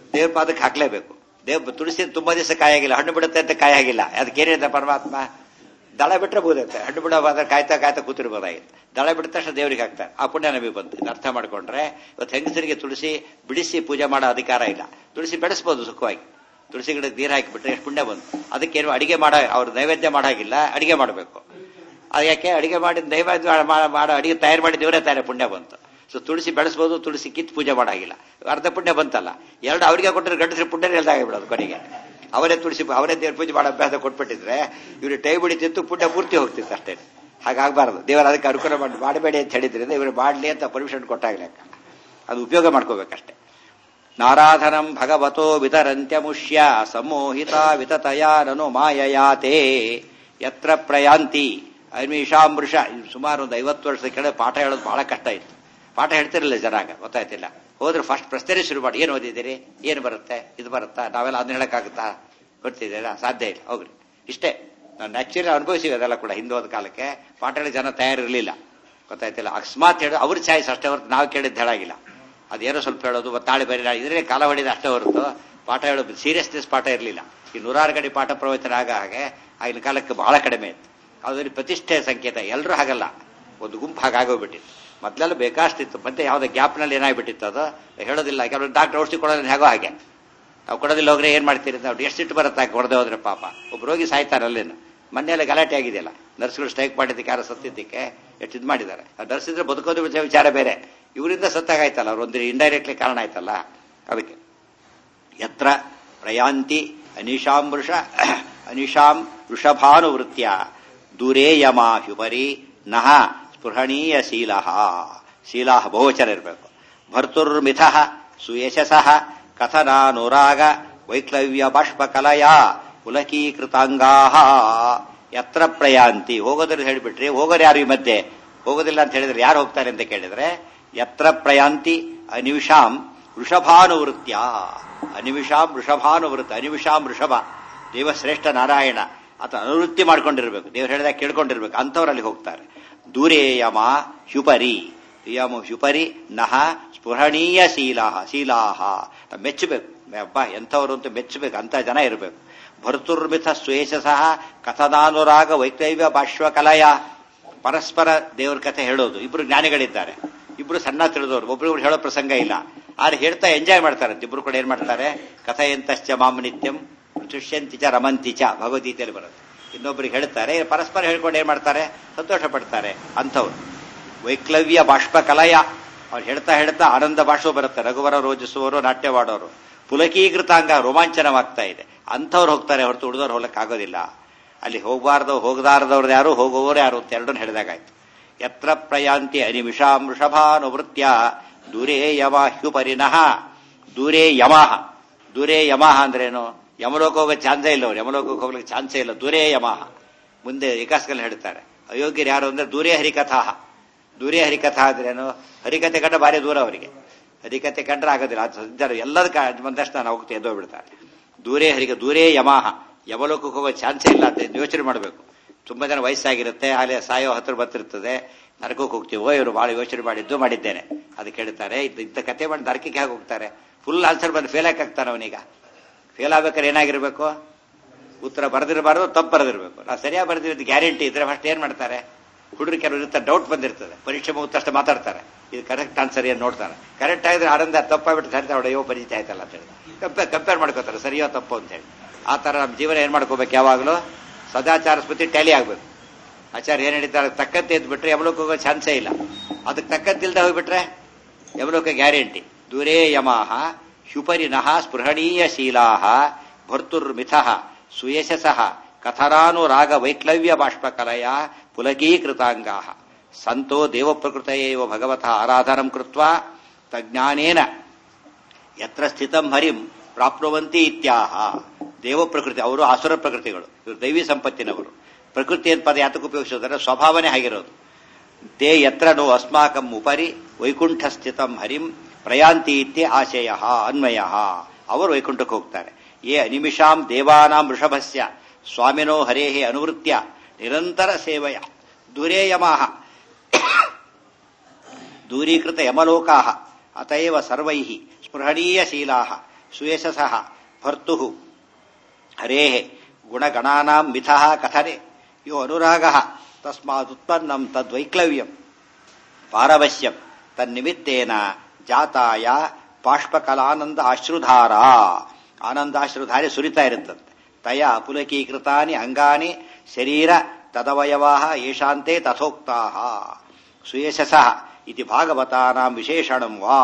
ದೇವ್ರ ಪಾದಕ್ಕೆ ಹಾಕ್ಲೇಬೇಕು ದೇವ್ ತುಳಸಿ ತುಂಬಾ ದಿವಸ ಕಾಯಾಗಿಲ್ಲ ಹಣ್ಣು ಬಿಡುತ್ತೆ ಅಂತ ಕಾಯಾಗಿಲ್ಲ ಅದಕ್ಕೆ ಏನಿದೆ ಪರಮಾತ್ಮ ದಳ ಬಿಟ್ರೆ ಬೋದತ್ತೆ ಹಣ್ಣು ಬಿಡೋದಾದ್ರೆ ಕಾಯ್ತಾ ಕಾಯ್ತಾ ಕೂತಿರ್ಬೋದಾಗಿತ್ತು ದಳ ಬಿಟ್ಟ ತಕ್ಷಣ ದೇವರಿಗೆ ಹಾಕ್ತಾರೆ ಆ ಪುಣ್ಯ ನಮಗೆ ಬಂತು ಇದನ್ನ ಅರ್ಥ ಮಾಡ್ಕೊಂಡ್ರೆ ಇವತ್ತು ಹೆಂಗಸರಿಗೆ ತುಳಸಿ ಬಿಡಿಸಿ ಪೂಜೆ ಮಾಡೋ ಅಧಿಕಾರ ಇಲ್ಲ ತುಳಸಿ ಬೆಳೆಸ್ಬೋದು ಸುಖವಾಗಿ ತುಳಸಿ ಗಿಡಕ್ಕೆ ನೀರು ಹಾಕಿಬಿಟ್ರೆ ಎಷ್ಟು ಪುಣ್ಯ ಬಂತು ಅದಕ್ಕೇನು ಅಡಿಗೆ ಮಾಡೋ ಅವ್ರು ನೈವೇದ್ಯ ಮಾಡಾಗಿಲ್ಲ ಅಡಿಗೆ ಮಾಡಬೇಕು ಅದು ಯಾಕೆ ಅಡಿಗೆ ಮಾಡಿ ನೈವೇದ್ಯ ಮಾಡ- ಮಾಡೋ ಅಡಿಗೆ ತಯಾರು ಮಾಡಿ ದೇವರೇ ತಾನೇ ಪುಣ್ಯ ಬಂತು ಸೊ ತುಳಸಿ ಬೆಳೆಸ್ಬೋದು ತುಳಸಿ ಕಿತ್ತು ಪೂಜೆ ಮಾಡಾಗಿಲ್ಲ ಅರ್ಧ ಪುಣ್ಯ ಬಂತಲ್ಲ ಎರಡು ಅವರಿಗೆ ಕೊಟ್ಟರೆ ಗಂಡಸ್ರ ಪುಣ್ಯ ಬಿಡೋದು ಕೊನೆಗೆ ಅವರೇ ತುಳಸಿ ಅವರೇ ದೇವ್ರ ಪೂಜೆ ಮಾಡೋ ಅಭ್ಯಾಸ ಕೊಟ್ಬಿಟ್ಟಿದ್ರೆ ಇವರು ಟೈ ಬಿಡಿತಿತ್ತು ಪುಣ್ಯ ಪೂರ್ತಿ ಹೋಗ್ತಿತ್ತು ಅಷ್ಟೇ ಹಾಗಾಗಬಾರ್ದು ದೇವರ ಅದಕ್ಕೆ ಅನುಕೂಲ ಮಾಡಿ ಮಾಡಬೇಡಿ ಅಂತ ಹೇಳಿದ್ರಿಂದ ಇವರು ಮಾಡಲಿ ಅಂತ ಪರ್ಮಿಷನ್ ಕೊಟ್ಟಾಗ್ಲೆಕ್ಕ ಅದು ಉಪಯೋಗ ಮಾಡ್ಕೋಬೇಕಷ್ಟೇ ನಾರಾಧನಂ ಭಗವತೋ ವಿತರಂತ್ಯಮುಷ್ಯ ಸಮೋಹಿತ ವಿತತಯ ನನು ಮಾಯಯಾತೆ ಯತ್ರ ಪ್ರಯಾಂತಿ ಅನ್ವೀಷಾಮೃಷ ಸುಮಾರು ಒಂದು ಐವತ್ತು ವರ್ಷದ ಕೆಳಗೆ ಪಾಠ ಹೇಳೋದು ಬಹಳ ಕಷ್ಟ ಇತ್ತು ಪಾಠ ಹೇಳ್ತಿರಲಿಲ್ಲ ಜನಾಗ ಗೊತ್ತಾಯ್ತಿಲ್ಲ ಹೋದ್ರೆ ಫಸ್ಟ್ ಪ್ರಶ್ನೆ ಶುರು ಮಾಡಿ ಏನು ಓದಿದ್ದೀರಿ ಏನು ಬರುತ್ತೆ ಇದು ಬರುತ್ತಾ ನಾವೆಲ್ಲ ಅದನ್ನ ಹೇಳಕ್ಕಾಗುತ್ತಾ ಗೊತ್ತಿದ್ದೀರಾ ಸಾಧ್ಯ ಇಲ್ಲ ಹೋಗ್ರಿ ಇಷ್ಟೇ ನಾನು ಆಕ್ಚುಲಿ ಅನುಭವಿಸಿವಿ ಅದೆಲ್ಲ ಕೂಡ ಹಿಂದೋದ ಕಾಲಕ್ಕೆ ಪಾಠ ಹೇಳಿ ಜನ ತಯಾರಿರಲಿಲ್ಲ ಗೊತ್ತಾಯ್ತಿಲ್ಲ ಅಕಸ್ಮಾತ್ ಹೇಳಿ ಅವ್ರ ಚಾಯ್ಸ್ ಅಷ್ಟೇ ಹೊರತು ನಾವು ಕೇಳಿದ್ದು ಹೇಳಾಗಿಲ್ಲ ಅದೇನೋ ಸ್ವಲ್ಪ ಹೇಳೋದು ಮತ್ತೆ ನಾಳೆ ಬೇರೆ ನಾಳೆ ಇದರಲ್ಲಿ ಕಾಲ ಹೊಡಿದ ಅಷ್ಟೇ ಹೊರತು ಪಾಠ ಹೇಳೋದು ಸೀರಿಯಸ್ನೆಸ್ ಪಾಠ ಇರಲಿಲ್ಲ ಈ ನೂರಾರು ಗಡಿ ಪಾಠ ಪ್ರವಚನ ಆಗ ಹಾಗೆ ಆಗಿನ ಕಾಲಕ್ಕೆ ಬಹಳ ಕಡಿಮೆ ಇತ್ತು ಅದರಲ್ಲಿ ಪ್ರತಿಷ್ಠೆ ಸಂಕೇತ ಎಲ್ಲರೂ ಹಾಗಲ್ಲ ಒಂದು ಗುಂಪು ಹಾಗಾಗೋಗ್ಬಿಟ್ಟಿತ್ತು ಮೊದಲೆಲ್ಲ ಬೇಕಾಷ್ಟಿತ್ತು ಮತ್ತೆ ಯಾವುದೋ ಗ್ಯಾಪ್ನಲ್ಲಿ ಏನಾಗ್ಬಿಟ್ಟಿತ್ತು ಅದು ಹೇಳೋದಿಲ್ಲ ಕೆಲವರು ಡಾಕ್ಟರ್ ಔಷಧಿ ಕೊಡೋದು ಹೇಗೋ ಹಾಗೆ ನಾವು ಕೊಡೋದಿಲ್ಲ ಹೋಗ್ರೆ ಏನ್ ಮಾಡ್ತೀರಿ ನಾವು ಎಷ್ಟು ಸಿಟ್ಟು ಬರುತ್ತೆ ಕೊಡದೆ ಹೋದ್ರೆ ಪಾಪ ಒಬ್ಬ ರೋಗಿ ಸಾಯ್ತಾರೆ ಅಲ್ಲೇನು ಮೊನ್ನೆಲ್ಲ ಗಲಾಟೆ ಆಗಿದೆಯಲ್ಲ ನರ್ಸ್ಗಳು ಸ್ಟ್ರೈಕ್ ಮಾಡಿದ್ದಕ್ಕೆ ಯಾರು ಸತ್ತಿದ್ದಕ್ಕೆ ಎಷ್ಟು ಇದು ಮಾಡಿದ್ದಾರೆ ನರ್ಸ್ ಇದ್ರೆ ಬದುಕೋದು ವಿಚಾರ- ವಿಚಾರ ಬೇರೆ ಇವರಿಂದ ಸತ್ತಾಗಾಯ್ತಲ್ಲ ಅವ್ರು ಒಂದು ಇಂಡೈರೆಕ್ಟ್ಲಿ ಕಾರಣ ಆಯ್ತಲ್ಲ ಅದಕ್ಕೆ ಯತ್ರ ಪ್ರಯಾಂತಿ ಅನಿಶಾಂ ವೃಷ ಅನಿಶಾಂ ವೃಷಭಾನುವೃತ್ಯ ದೂರೇ ಯಮ ಹ್ಯುಪರಿ ನಹ ಸ್ಪೃಹಣೀಯ ಶೀಲ ಶೀಲ ಬಹುವಚನ ಇರಬೇಕು ಭರ್ತುರ್ಮಿಥ ಸುಯಶಸ ಕಥನಾನುರಾಗ ವೈಕ್ಲವ್ಯ ಬಾಷ್ಪಕಲಯ ಪುಲಕೀಕೃತಾಂಗಾ ಯತ್ರ ಪ್ರಯಾಂತಿ ಹೋಗೋದ್ರ ಹೇಳಿಬಿಟ್ರಿ ಹೋಗೋರು ಯಾರು ಈ ಮಧ್ಯೆ ಹೋಗೋದಿಲ್ಲ ಅಂತ ಹೇಳಿದ್ರೆ ಯಾರು ಹೋಗ್ತಾರೆ ಅಂತ ಕೇಳಿದ್ರೆ ಯತ್ರ ಪ್ರಯಾಂತಿ ಅನಿವಿಷಾಂ ವೃಷಭಾನುವೃತ್ಯ ಅನಿವಿಷಾಂ ವೃಷಭಾನುವೃತ್ತ ಅನಿವಿಷಾಂ ವೃಷಭ ದೇವಶ್ರೇಷ್ಠ ನಾರಾಯಣ ಆತ ಅನುವೃತ್ತಿ ಮಾಡ್ಕೊಂಡಿರ್ಬೇಕು ದೇವ್ರು ಹೇಳಿದಾಗ ಕೇಳ್ಕೊಂಡಿರ್ಬೇಕು ಅಂಥವ್ರಲ್ಲಿ ಹೋಗ್ತಾರೆ ದೂರೇ ಯಮ ಹ್ಯುಪರಿ ಯಮ ಹ್ಯುಪರಿ ನಹ ಸ್ಪೃಹಣೀಯ ಶೀಲಾಹ ಶೀಲಾಹ ನಾವ್ ಮೆಚ್ಚಬೇಕು ಅಬ್ಬಾ ಎಂಥವ್ರು ಅಂತ ಮೆಚ್ಚಬೇಕು ಅಂತ ಜನ ಇರಬೇಕು ಭರ್ತುರ್ಮಿಥ ಸ್ವೇಷಸಃ ಕಥನಾನುರಾಗ ವೈಕ್ಲವ್ಯ ಬಾಷ್ವ ಕಲಯ ಪರಸ್ಪರ ದೇವ್ರ ಕಥೆ ಹೇಳೋದು ಇಬ್ರು ಜ್ಞಾನಿಗಳಿದ್ದಾರೆ ಇಬ್ರು ಸಣ್ಣ ತಿಳಿದವರು ಒಬ್ರಿಬ್ರು ಹೇಳೋ ಪ್ರಸಂಗ ಇಲ್ಲ ಆದ್ರೆ ಹೇಳ್ತಾ ಎಂಜಾಯ್ ಮಾಡ್ತಾರೆ ಇಬ್ರು ಕೂಡ ಏನ್ ಮಾಡ್ತಾರೆ ಕಥೆಯಂತಶ್ಚ ಮಾಮ ನಿತ್ಯಂ ತುಷ್ಯಂತಿ ಚ ರಮಂತಿ ಚ ಭಗವದ್ಗೀತೆಯಲ್ಲಿ ಬರುತ್ತೆ ಇನ್ನೊಬ್ರಿಗೆ ಹೇಳ್ತಾರೆ ಪರಸ್ಪರ ಹೇಳ್ಕೊಂಡು ಏನ್ ಮಾಡ್ತಾರೆ ಸಂತೋಷ ಪಡ್ತಾರೆ ಅಂಥವ್ರು ವೈಕ್ಲವ್ಯ ಬಾಷ್ಪ ಕಲಯ ಅವ್ರು ಹೇಳ್ತಾ ಹೇಳ್ತಾ ಆನಂದ ಭಾಷೆ ಬರುತ್ತೆ ರಘುವರ ರೋಜಿಸುವವರು ನಾಟ್ಯವಾಡೋರು ಪುಲಕೀಕೃತಾಂಗ ರೋಮಾಂಚನವಾಗ್ತಾ ಇದೆ ಅಂಥವ್ರು ಹೋಗ್ತಾರೆ ಹೊರತು ಉಳಿದವ್ರು ಹೋಗ್ಲಿಕ್ಕೆ ಆಗೋದಿಲ್ಲ ಅಲ್ಲಿ ಹೋಗಬಾರ್ದು ಹೋಗದಾರದವ್ರದ್ದು ಯಾರು ಹೋಗುವವರು ಯಾರು ಅಂತ ಎರಡನ್ನು ಹೇಳಿದಾಗಾಯ್ತು ಯತ್ರ ಪ್ರಯಾಂತಿ ಅನಿಮಿಷಾಂ ವೃಷಭಾನುವೃತ್ಯ ದೂರೇ ಯಮ ಹ್ಯುಪರಿನಃ ದೂರೇ ಯಮಃ ದೂರೇ ಯಮಃ ಅಂದ್ರೇನು ಯಮಲೋಕ ಹೋಗೋ ಚಾನ್ಸೇ ಇಲ್ಲ ಅವ್ರು ಯಮಲೋಕಕ್ಕೆ ಹೋಗ್ಲಿಕ್ಕೆ ಚಾನ್ಸೇ ಇಲ್ಲ ದೂರೇ ಯಮಃ ಮುಂದೆ ವಿಕಾಸಗಳು ಹೇಳ್ತಾರೆ ಅಯೋಗ್ಯರು ಯಾರು ಅಂದ್ರೆ ದೂರೇ ಹರಿಕಥಾ ದೂರೇ ಹರಿಕಥಾ ಅಂದ್ರೇನು ಹರಿಕತೆ ಕಂಡ್ರೆ ಭಾರಿ ದೂರ ಅವರಿಗೆ ಹರಿಕತೆ ಕಂಡ್ರೆ ಆಗೋದಿಲ್ಲ ಅದು ಸದ್ಯ ಎಲ್ಲದ ಬಂದಷ್ಟು ನಾನು ಹೋಗ್ತಾ ಎದ್ದೋ ಬಿಡ್ತಾರೆ ದೂರೇ ಹರಿಕ ದೂರೇ ಯಮಃ ಯಮಲೋಕಕ್ಕೆ ಹೋಗೋ ಚಾನ್ಸೇ ಇಲ್ಲ ಅಂತ ಯೋಚನೆ ಮಾಡಬೇಕು ತುಂಬಾ ಜನ ವಯಸ್ಸಾಗಿರುತ್ತೆ ಅಲ್ಲಿ ಸಾಯೋ ಹತ್ರ ಬರ್ತಿರ್ತದೆ ನರಕಕ್ಕೆ ಹೋಗ್ತೀವೋ ಇವರು ಬಹಳ ಯೋಚನೆ ಮಾಡಿದ್ದು ಮಾಡಿದ್ದೇನೆ ಅದಕ್ಕೆ ಹೇಳ್ತಾರೆ ಇದು ಇಂಥ ಕತೆ ಮಾಡಿ ನರಕಕ್ಕೆ ಹೇಗೆ ಹೋಗ್ತಾರೆ ಫುಲ್ ಆನ್ಸರ್ ಬಂದು ಫೇಲ್ ಆಗ್ತಾನೆ ಅವನೀಗ ಫೇಲ್ ಆಗ್ಬೇಕಾದ್ರೆ ಏನಾಗಿರ್ಬೇಕು ಉತ್ತರ ಬರೆದಿರಬಾರ್ದು ತಪ್ಪು ಬರೆದಿರ್ಬೇಕು ನಾವು ಸರಿಯಾಗಿ ಬರೆದಿರೋದು ಗ್ಯಾರಂಟಿ ಇದ್ರೆ ಫಸ್ಟ್ ಏನ್ ಮಾಡ್ತಾರೆ ಹುಡುಗರು ಕೆಲವರು ಇರ್ತಾರೆ ಡೌಟ್ ಬಂದಿರ್ತದೆ ಪರೀಕ್ಷೆ ಮುಗಿದ ತಕ್ಷಣ ಮಾತಾಡ್ತಾರೆ ಇದು ಕರೆಕ್ಟ್ ಆನ್ಸರ್ ಏನು ನೋಡ್ತಾರೆ ಕರೆಕ್ಟ್ ಆಗಿದ್ರೆ ಆನಂದ ತಪ್ಪಾಗ್ಬಿಟ್ಟು ಸರಿ ಅವಳು ಅಯ್ಯೋ ಪರಿಚಯ ಆಯ್ತಲ್ಲ ಅಂತ ಹೇಳಿ ಕಂಪೇರ್ ಕಂಪೇರ್ ಮಾಡ್ಕೋತಾರೆ ಸರಿಯೋ ತಪ್ಪು ಅಂತ ಹೇಳಿ ಆ ತರ ನಮ್ಮ ಜೀವನ ಏನ್ ಮಾಡ್ಕೋಬೇಕು ಯಾವಾಗಲೂ ಸದಾಚಾರ ಸ್ಮೃತಿ ಟ್ಯಾಲಿ ಆಗ್ಬೇಕು ಆಚಾರ್ಯ ಏನ್ ಹೇಳಿದ್ದಾರೆ ತಕ್ಕಂತೆ ಎದ್ಬಿಟ್ರೆ ಯಮಲೋಕ ಹೋಗೋ ಚಾನ್ಸೇ ಇಲ್ಲ ಅದಕ್ಕೆ ತಕ್ಕಂತಿಲ್ದ ಹೋಗ್ಬಿಟ್ರೆ ಯಮಲೋಕ ಗ್ಯಾರಂಟಿ ದೂರೇ ಯಮಾಹ ಹ್ಯುಪರಿನಃ ಸ್ಪೃಹಣೀಯ ಶೀಲಾಹ ಭರ್ತುರ್ಮಿಥಃ ಸುಯಶಸಃ ಕಥರಾನುರಾಗ ವೈಕ್ಲವ್ಯ ಬಾಷ್ಪಕಲಯ ಪುಲಕೀಕೃತಾಂಗಾ ಸಂತೋ ದೇವಪ್ರಕೃತಯೇವ ಭಗವತಃ ಆರಾಧನಂ ಕೃತ್ವಾ ತಜ್ಞಾನೇನ ಯತ್ರ ಸ್ಥಿತಂ ಹರಿಂ ಪ್ರಾಪ್ನುವಂತಿ ಇತ್ಯಾಹ ದೇವ ಪ್ರಕೃತಿ ಅವರು ಆಸುರ ಪ್ರಕೃತಿಗಳು ಇವರು ದೈವಿ ಸಂಪತ್ತಿನವರು ಪ್ರಕೃತಿ ಅಂತ ಪದ ಯಾತಕ್ಕೆ ಉಪಯೋಗಿಸೋದ್ರೆ ಸ್ವಭಾವನೆ ಆಗಿರೋದು ತೇ ಯತ್ರ ನೋ ಅಸ್ಮಾಕಂ ಉಪರಿ ವೈಕುಂಠ ಸ್ಥಿತಂ ಹರಿಂ ಪ್ರಯಾಂತಿ ಇತ್ಯ ಆಶಯ ಅನ್ವಯ ಅವರು ವೈಕುಂಠಕ್ಕೆ ಹೋಗ್ತಾರೆ ಯೇ ಅನಿಮಿಷಾಂ ದೇವಾನಾಂ ವೃಷಭಸ್ಯ ಸ್ವಾಮಿನೋ ಹರೇಹೇ ಅನುವೃತ್ಯ ನಿರಂತರ ಸೇವೆಯ ದೂರೇ ಯಮಾಹ ದೂರೀಕೃತ ಯಮಲೋಕಾ ಅತಯವ ಸರ್ವೈ ಸ್ಪೃಹಣೀಯ ಶೀಲಾ ಸುಯಶಸಃ ಭರ್ತು ಹರೇ ಗುಣಗಣಾನಾಂ ಮಿಥಃ ಕಥನೆ ಯೋ ಅನುರಾಗ ತಸ್ಮಾದುತ್ಪನ್ನಂ ತದ್ವೈಕ್ಲವ್ಯಂ ಪಾರವಶ್ಯಂ ತನ್ನಿಮಿತ್ತೇನ ಜಾತಾಯ ಬಾಷ್ಪಕಲಾನಂದ ಅಶ್ರುಧಾರ ಆನಂದಾಶ್ರುಧಾರೆ ಸುರಿತಾ ಇರುತ್ತಂತೆ ತಯ ಪುಲಕೀಕೃತಾನಿ ಅಂಗಾನಿ ಶರೀರ ತದವಯವಾ ಯಶಾಂತೆ ತಥೋಕ್ತಾ ಸುಯಶಸ ಇತಿ ಭಾಗವತಾನಾಂ ವಿಶೇಷಣಂ ವಾ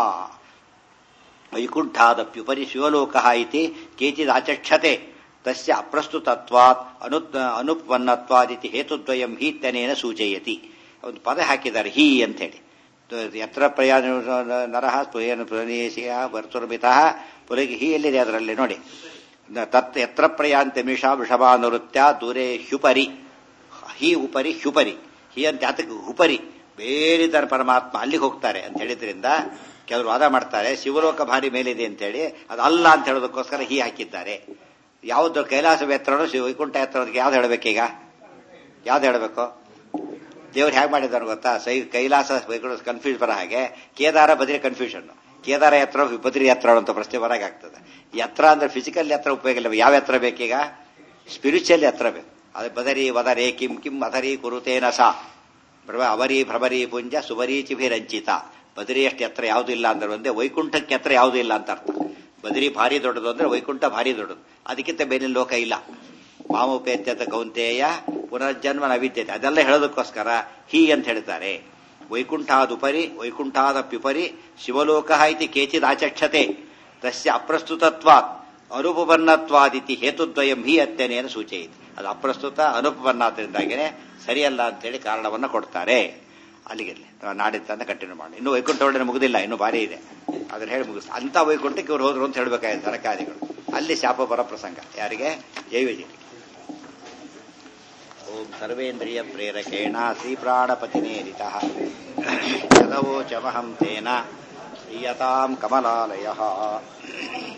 ವೈಕುಂಠಾದಪ್ಯುಪರಿ ಶಿವಲೋಕ ಇತಿ ಕೇಚಿದಾಚಕ್ಷತೆ ತಸ್ಯ ಅಪ್ರಸ್ತುತತ್ವಾತ್ ಅನು ಅನುಪನ್ನತ್ವಾದಿತಿ ಹೇತುದ್ವಯಂ ಹೀತ್ಯನೇನ ಸೂಚಯತಿ ಒಂದು ಪದ ಹಾಕಿದ್ದಾರೆ ಹೀ ಅಂತೇಳಿ ಎತ್ರ ಪ್ರಯಾಣ ನರಹ ಸ್ಪುಯನ್ ಪ್ರನೇಶಿಯ ವರ್ತುರ್ಮಿತಃ ಪುಲಗಿ ಹೀ ಎಲ್ಲಿದೆ ಅದರಲ್ಲಿ ನೋಡಿ ತತ್ ಎತ್ರ ಪ್ರಯಾಂತ ಮಿಷ ವೃಷಭಾನುವೃತ್ಯ ದೂರೇ ಹ್ಯುಪರಿ ಹಿ ಉಪರಿ ಹ್ಯುಪರಿ ಹಿ ಅಂತ ಯಾತಕ್ಕೆ ಹುಪರಿ ಬೇರಿದ್ದಾರೆ ಪರಮಾತ್ಮ ಅಲ್ಲಿಗೆ ಹೋಗ್ತಾರೆ ಅಂತ ಹೇಳಿದ್ರಿಂದ ಕೆಲವರು ವಾದ ಮಾಡ್ತಾರೆ ಶಿವಲೋಕ ಭಾರಿ ಮೇಲಿದೆ ಅಂತೇಳಿ ಅದು ಅಲ್ಲ ಅಂತ ಹೇಳೋದಕ್ಕೋಸ್ಕರ ಹೀ ಹಾಕಿದ್ದಾರೆ ಯಾವ್ದು ಕೈಲಾಸ ಎತ್ತರನೋ ಶಿವ ವೈಕುಂಠ ಎತ್ತರದಕ್ಕೆ ಯಾವ್ದು ಹೇಳಬೇಕೀಗ ಯಾವ್ದು ಹೇಳಬೇಕು ದೇವ್ರು ಹೇಗೆ ಮಾಡಿದಾರೆ ಗೊತ್ತಾ ಸೈ ಕೈಲಾಸ ವೈಕುಂಠ ಕನ್ಫ್ಯೂಸ್ ಬರೋ ಹಾಗೆ ಕೇದಾರ ಬದ್ರಿ ಕನ್ಫ್ಯೂಷನ್ ಕೇದಾರ ಎತ್ತರ ಬದ್ರಿ ಎತ್ತರ ಅಂತ ಪ್ರಶ್ನೆ ಬರಾಗ ಆಗ್ತದೆ ಎತ್ತರ ಅಂದ್ರೆ ಫಿಸಿಕಲ್ ಎತ್ತರ ಉಪಯೋಗ ಇಲ್ಲ ಯಾವ ಎತ್ತರ ಬೇಕೀಗ ಸ್ಪಿರಿಚುವಲ್ ಎತ್ತರ ಬೇಕು ಅದು ಬದರಿ ವದರೇ ಕಿಂ ಕಿಂ ಅದರಿ ಕುರುತೇನ ಸಾ ಅವರಿ ಭ್ರಮರಿ ಪುಂಜ ಸುಬರೀಚಿಭಿರಂಚಿತ ಬದರಿ ಅಷ್ಟು ಎತ್ತರ ಯಾವುದೂ ಇಲ್ಲ ಅಂದ್ರೆ ಒಂದೇ ವೈಕುಂಠಕ್ಕೆ ಎತ್ತರ ಯಾವುದೂ ಇಲ್ಲ ಅಂತ ಅರ್ಥ ಬದರಿ ಭಾರಿ ದೊಡ್ಡದು ಅಂದ್ರೆ ವೈಕುಂಠ ಭಾರಿ ದೊಡ್ಡದು ಅದಕ್ಕಿಂತ ಬೇರೆ ಲೋಕ ಇಲ್ಲ ಮಾಮೋಪೇತ್ಯತ ಕೌಂತೆಯ ಪುನರ್ಜನ್ಮ ನವಿದ್ಯತೆ ಅದೆಲ್ಲ ಹೇಳೋದಕ್ಕೋಸ್ಕರ ಹೀ ಅಂತ ಹೇಳ್ತಾರೆ ವೈಕುಂಠಾದುಪರಿ ವೈಕುಂಠಾದಪ್ಯುಪರಿ ಶಿವಲೋಕ ಇತಿ ಕೇಚಿದಾಚಕ್ಷತೆ ತಸ್ಯ ಅಪ್ರಸ್ತುತತ್ವಾತ್ ಅನುಪನ್ನತ್ವಾದಿತಿ ಹೇತುದ್ವಯಂ ಹಿ ಅತ್ಯನೇನ ಸೂಚಯಿತಿ ಅದು ಅಪ್ರಸ್ತುತ ಅನುಪನ್ನಾದ್ರಿಂದಾಗಿನೇ ಸರಿಯಲ್ಲ ಅಂತೇಳಿ ಕಾರಣವನ್ನ ಕೊಡ್ತಾರೆ ಅಲ್ಲಿಗಿರಲಿ ನಾಡಿದ್ದ ಕಂಟಿನ್ಯೂ ಮಾಡಿ ಇನ್ನು ವೈಕುಂಠ ಒಳ್ಳೆ ಮುಗುದಿಲ್ಲ ಇನ್ನು ಭಾರಿ ಇದೆ ಅದನ್ನ ಹೇಳಿ ಮುಗಿಸ್ ಅಂತ ವೈಕುಂಠಕ್ಕೆ ಇವ್ರು ಹೋದ್ರು ಅಂತ ಹೇಳ್ಬೇಕಾಯ್ತು ಸರಕಾರಿಗಳು ಅಲ್ಲಿ ಶಾಪ ಬರೋ ಪ್ರಸಂಗ ಯಾರಿಗೆ ಜೈವಜಿಗೆ ಓಂ ಸರ್ವೇಂದ್ರಿಯ ಪ್ರೇರಕೇಣ ಶ್ರೀಪ್ರಾಣಪತಿನೇರಿತ ಯದವೋಚಮಹಂ ತೇನ ಪ್ರಿಯತಾಂ ಕಮಲಾಲಯ